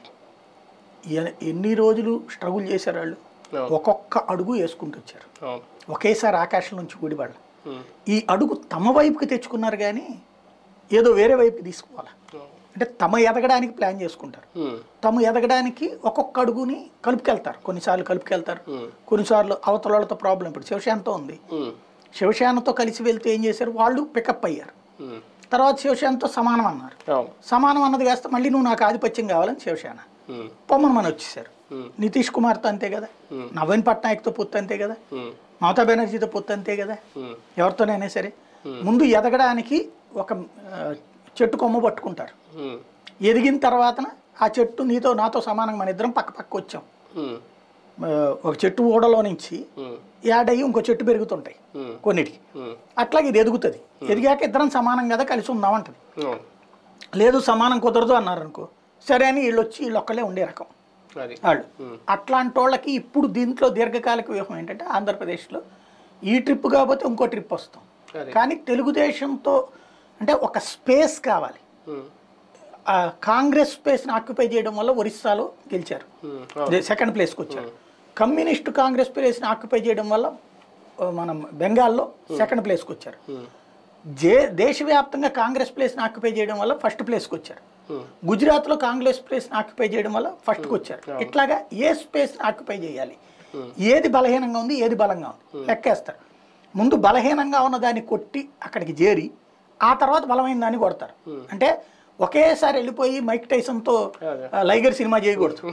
ఎ- ఎన్ని రోజులు స్ట్రగుల్ చేశారు వాళ్ళు అవును. ఒక్కొక్క అడుగు వేసుకుంటూ వచ్చారు అవును ఒకేసారి ఆకాశం నుంచి ఊడిపడాలి ఉమ్, ఈ అడుగు తమ వైపుకి తెచ్చుకున్నారు కానీ ఏదో వేరే వైపుకి తీసుకోవాలి అంటే తమ ఎదగడానికి ప్లాన్ చేసుకుంటారు ఉమ్, తమ ఎదగడానికి ఒక్కొక్క అడుగుని కలుపుకెళ్తారు కొన్నిసార్లు కలుపుకెళ్తారు ఉమ్, కొన్నిసార్లు అవతల వాళ్ళతో ప్రాబ్లం ఇప్పుడు శివశాంతో ఉంది ఉమ్, శివశానతో కలిసి వెళ్తే ఏం చేశారు వాళ్ళు పికప్ అయ్యారు ఉమ్, తర్వాత శివశాంతో సమానం అన్నారు అవును సమానం అన్నది కాస్త మళ్ళీ నువ్వు నాకు ఆధిపత్యం కావాలని శివశాన ఉమ్, పొమ్మని మన వచ్చేసారు ఉమ్, నితీష్ కుమార్తో అంతే కదా Hmm. నవీన్ పట్నాయక్తో పొత్తు అంతే కదా ఉమ్, మమతా బెనర్జీతో పొత్తు అంతే కదా ఉమ్, ఎవరితోనైనా సరే ముందు ఎదగడానికి ఒక ఆ, చెట్టు కొమ్మ పట్టుకుంటారు ఉమ్, ఎదిగిన తర్వాతన ఆ చెట్టు నీతో నాతో సమానంగా మన ఇద్దరం పక్క పక్క వచ్చాం ఉమ్, ఆ, ఒక చెట్టు ఊడలో నుంచి ఉమ్, యాడయ్యి ఇంకో చెట్టు పెరుగుతుంటాయి ఉమ్, కొన్నిటికి ఉమ్, అట్లాగే ఇది ఎదుగుతుంది ఎదిగాక ఇద్దరం సమానం కదా కలిసి ఉందామంటది అవును లేదు సమానం కుదరదు అన్నారు అనుకో సరే అని వీళ్ళు వచ్చి వీళ్ళు ఒక్కలే ఉండే రకం అది వాళ్ళు ఉమ్, అట్లాంటి వాళ్ళకి ఇప్పుడు దీంట్లో దీర్ఘకాలిక వ్యూహం ఏంటంటే ఆంధ్రప్రదేశ్లో ఈ ట్రిప్ కాకపోతే ఇంకో ట్రిప్ వస్తాం అది కానీ తెలుగుదేశంతో అంటే ఒక స్పేస్ కావాలి ఉమ్, ఆ, కాంగ్రెస్ స్పేస్ని ఆక్యుపై చేయడం వల్ల ఒరిస్సాలో గెలిచారు ఉమ్, అదే సెకండ్ ప్లేస్కి వచ్చారు కమ్యూనిస్ట్ కాంగ్రెస్ ప్లేస్ని ఆక్యుపై చేయడం వల్ల ఆ, మనం బెంగాల్లో సెకండ్ ప్లేస్కి వచ్చారు ఉమ్, జే దేశవ్యాప్తంగా కాంగ్రెస్ ప్లేస్ని ఆక్యుపై చేయడం వల్ల ఫస్ట్ ప్లేస్కి వచ్చారు ఉమ్, గుజరాత్లో కాంగ్రెస్ ప్లేస్ని ఆక్యుపై చేయడం వల్ల ఫస్ట్కి వచ్చారు ఇట్లాగా ఏ స్పేస్ని ఆక్యుపై చేయాలి ఏది బలహీనంగా ఉంది ఏది బలంగా ఉంది లెక్కేస్తారు ముందు బలహీనంగా ఉన్న దాన్ని కొట్టి అక్కడికి చేరి ఆ తర్వాత బలమైన దాన్ని కొడతారు అంటే ఒకేసారి వెళ్ళిపోయి మైక్ టైసన్తో అదే. ఆ, లైగర్ సినిమా చేయకూడదు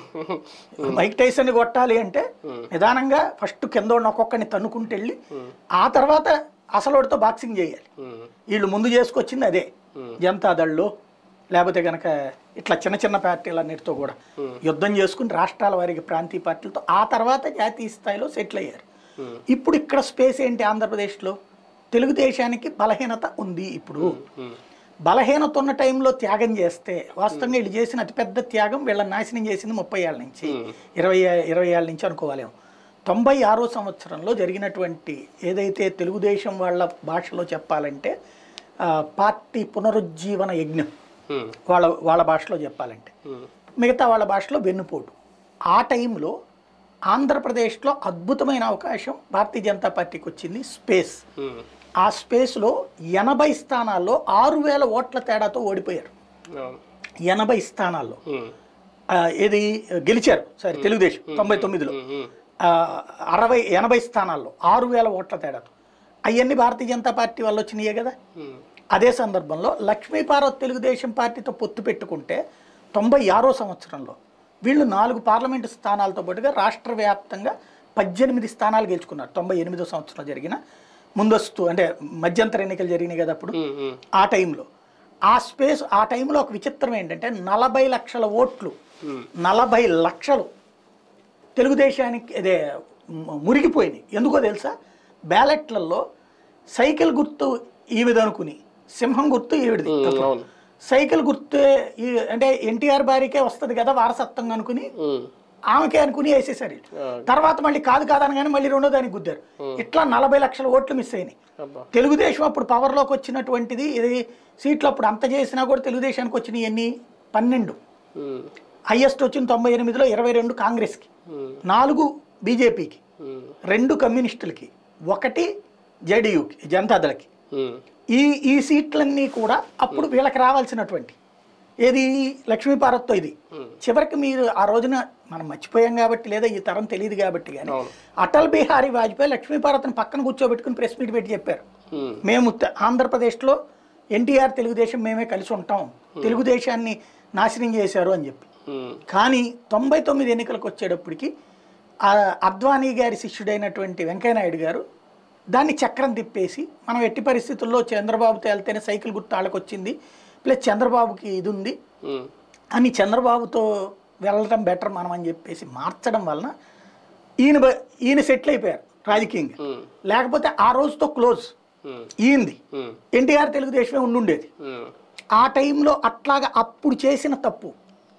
మైక్ టైసన్ని కొట్టాలి అంటే నిదానంగా ఫస్ట్ కింద ఉన్న ఒక్కొక్కరిని తన్నుకుంటూ వెళ్ళి ఆ తర్వాత అసలోడితో బాక్సింగ్ చేయాలి ఉమ్, వీళ్ళు ముందు చేసుకొచ్చింది అదే జనతాదళ్ళు లేకపోతే కనుక ఇట్లా చిన్న చిన్న పార్టీలన్నిటితో కూడా యుద్ధం చేసుకుని రాష్ట్రాల వారికి ప్రాంతీయ పార్టీలతో ఆ తర్వాత జాతీయ స్థాయిలో సెటిల్ అయ్యారు Hmm. ఇప్పుడు ఇక్కడ స్పేస్ ఏంటి ఆంధ్రప్రదేశ్లో తెలుగుదేశానికి బలహీనత ఉంది ఇప్పుడు ఉమ్, బలహీనత ఉన్న టైంలో త్యాగం చేస్తే వాస్తవంగా వీళ్ళు చేసిన అతిపెద్ద త్యాగం వీళ్ళని నాశనం చేసింది ముప్పై ఏళ్ళ నుంచి ఇరవై ఇరవై ఏళ్ళ నుంచి అనుకోవాలేము తొంభై ఆరో సంవత్సరంలో జరిగినటువంటి ఏదైతే తెలుగుదేశం వాళ్ళ భాషలో చెప్పాలంటే ఆ, పార్టీ పునరుజ్జీవన యజ్ఞం ఉమ్, వాళ్ళ వాళ్ళ భాషలో చెప్పాలంటే ఉమ్, మిగతా వాళ్ళ భాషలో వెన్నుపోటు ఆ టైంలో ఆంధ్రప్రదేశ్లో అద్భుతమైన అవకాశం భారతీయ జనతా పార్టీకి వచ్చింది స్పేస్ ఉమ్, ఆ స్పేస్లో ఎనభై స్థానాల్లో ఆరు వేల ఓట్ల తేడాతో ఓడిపోయారు అవును. ఎనభై స్థానాల్లో ఉమ్, ఆ, ఏది గెలిచారు సారీ తెలుగుదేశం తొంభై తొమ్మిదిలో ఉమ్, ఉమ్, ఆ, అరవై ఎనభై స్థానాల్లో ఆరు వేల ఓట్ల తేడాతో అవన్నీ భారతీయ జనతా పార్టీ వాళ్ళు వచ్చినాయే కదా ఉమ్, అదే సందర్భంలో లక్ష్మీపార్వతి తెలుగుదేశం పార్టీతో పొత్తు పెట్టుకుంటే తొంభై ఆరో సంవత్సరంలో వీళ్ళు నాలుగు పార్లమెంటు స్థానాలతో పాటుగా రాష్ట్ర వ్యాప్తంగా పద్దెనిమిది స్థానాలు గెలుచుకున్నారు తొంభై ఎనిమిదో సంవత్సరంలో జరిగిన ముందస్తు అంటే మధ్యంతర ఎన్నికలు జరిగినాయి కదా అప్పుడు ఉమ్, ఉమ్, ఆ టైంలో ఆ స్పేస్ ఆ టైంలో ఒక విచిత్రం ఏంటంటే నలభై లక్షల ఓట్లు ఉమ్, నలభై లక్షలు తెలుగుదేశానికి అదే ము- మురిగిపోయినాయి ఎందుకో తెలుసా బ్యాలెట్లలో సైకిల్ గుర్తు ఈవిడ అనుకుని సింహం గుర్తు ఈవిడిది ఉమ్, అవును సైకిల్ గుర్తు ఈ- అంటే ఎన్టీఆర్ భార్యకే వస్తుంది కదా వారసత్వంగా అనుకుని ఉమ్, ఆమెకే అనుకుని వేసేసారు వీళ్ళు. ఆ, తర్వాత మళ్ళీ కాదు కాదనగానే మళ్ళీ రెండో దానికి గుద్దారు ఇట్లా నలభై లక్షల ఓట్లు మిస్ అయినాయి అబ్బా తెలుగుదేశం అప్పుడు పవర్లోకి వచ్చినటువంటిది ఇది సీట్లు అప్పుడు అంత చేసినా కూడా తెలుగుదేశానికి వచ్చినాయి ఎన్ని పన్నెండు ఉమ్, హయ్యెస్ట్ వచ్చిన తొంభై ఎనిమిదిలో ఇరవై రెండు కాంగ్రెస్కి ఉమ్, నాలుగు బీజేపీకి ఉమ్, రెండు కమ్యూనిస్టులకి ఒకటి జేడీయూకి జనతాదళకి ఉమ్, ఈ ఈ సీట్లన్నీ కూడా అప్పుడు వీళ్ళకి రావాల్సినటువంటి ఏది లక్ష్మీపార్వతితో ఇది చివరికి మీరు ఆ రోజున మనం మర్చిపోయాం కాబట్టి లేదా ఈ తరం తెలియదు కాబట్టి కానీ అవును అటల్ బిహారీ వాజ్పేయి లక్ష్మీపార్వతిని పక్కన కూర్చోబెట్టుకుని ప్రెస్ మీట్ పెట్టి చెప్పారు ఉమ్, మేము తె- ఆంధ్రప్రదేశ్లో ఎన్టీఆర్ తెలుగుదేశం మేమే కలిసి ఉంటాం తెలుగుదేశాన్ని నాశనం చేశారు అని చెప్పి ఉమ్, కానీ తొంభై తొమ్మిది ఎన్నికలకు వచ్చేటప్పటికి ఆ అద్వానీ గారి శిష్యుడైనటువంటి వెంకయ్యనాయుడు గారు దాన్ని చక్రం తిప్పేసి మనం ఎట్టి పరిస్థితుల్లో చంద్రబాబుతో వెళ్తేనే సైకిల్ గుర్తు వాళ్ళకి వచ్చింది ప్లస్ చంద్రబాబుకి ఇది ఉంది ఉమ్, అని చంద్రబాబుతో వెళ్ళడం బెటర్ మనం అని చెప్పేసి మార్చడం వలన ఈయన బ- ఈయన సెటిల్ అయిపోయారు రాజకీయంగా ఉమ్, లేకపోతే ఆ రోజుతో క్లోజ్ ఉమ్, ఈయంది ఉమ్, ఎన్టీఆర్ తెలుగుదేశమే ఉండుండేది ఉమ్, ఆ టైంలో అట్లాగా అప్పుడు చేసిన తప్పు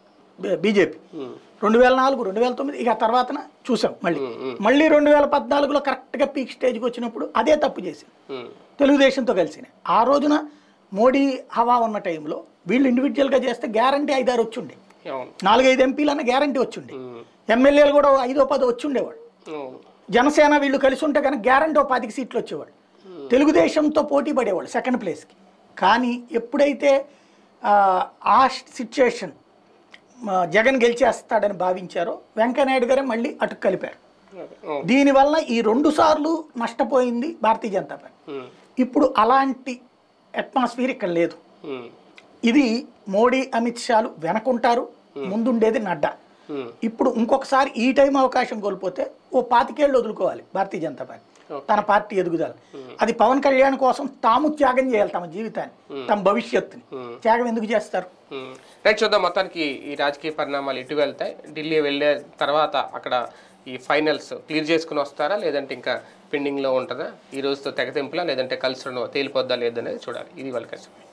బీజేపీ ఉమ్, రెండు వేల నాలుగు రెండు వేల తొమ్మిది ఇక ఆ తర్వాతన చూసాం మళ్ళీ ఉమ్, ఉమ్, మళ్ళీ రెండు వేల పద్నాలుగులో కరెక్ట్గా పీక్ స్టేజ్కి వచ్చినప్పుడు అదే తప్పు చేసింది ఉమ్, తెలుగుదేశంతో కలిసి ఆ రోజున మోడీ హవా ఉన్న టైంలో వీళ్ళు ఇండివిజువల్గా చేస్తే గ్యారంటీ ఐదారు వచ్చిండే అవును నాలుగైదు ఎంపీలు అన్న గ్యారంటీ వచ్చిండే ఉమ్, ఎమ్మెల్యేలు కూడా ఓ ఐదో పదో వచ్చిండేవాడు అవును జనసేన వీళ్ళు కలిసి ఉంటే కనుక గ్యారంటీ ఓ పాతిక సీట్లు వచ్చేవాడు తెలుగుదేశంతో పోటీ పడేవాళ్ళు సెకండ్ ప్లేస్కి కానీ ఎప్పుడైతే ఆ, ఆ సిచ్యుయేషన్ జగన్ గెలిచేస్తాడని భావించారో వెంకయ్యనాయుడు గారే మళ్ళీ అటు కలిపారు అదే, అవును దీనివల్ల ఈ రెండు సార్లు నష్టపోయింది భారతీయ జనతా పార్టీ ఉమ్, ఇప్పుడు అలాంటి అట్మాస్ఫియర్ ఇక్కడ లేదు ఉమ్, ఇది మోడీ అమిత్ షాలు వెనకుంటారు ముందుండేది నడ్డా ఉమ్, ఇప్పుడు ఇంకొకసారి ఈ టైం అవకాశం కోల్పోతే ఓ పాతికేళ్ళు వదులుకోవాలి భారతీయ జనతా పార్టీ Okay. తన పార్టీ ఎదుగుదల అది పవన్ కళ్యాణ్ కోసం తాము త్యాగం చేయాలి తమ జీవితాన్ని తమ భవిష్యత్తుని Hmm. త్యాగం ఎందుకు చేస్తారు ఉమ్. రైట్ చూద్దాం మొత్తానికి ఈ రాజకీయ పరిణామాలు ఎటు వెళ్తాయి ఢిల్లీ వెళ్ళే తర్వాత అక్కడ ఈ ఫైనల్స్ క్లియర్ చేసుకుని వస్తారా లేదంటే ఇంకా పెండింగ్లో ఉంటుందా ఈ రోజుతో తెగతింపులా లేదంటే కలిసి తేలిపోద్దా లేదనేది చూడాలి ఇది వాళ్ళకి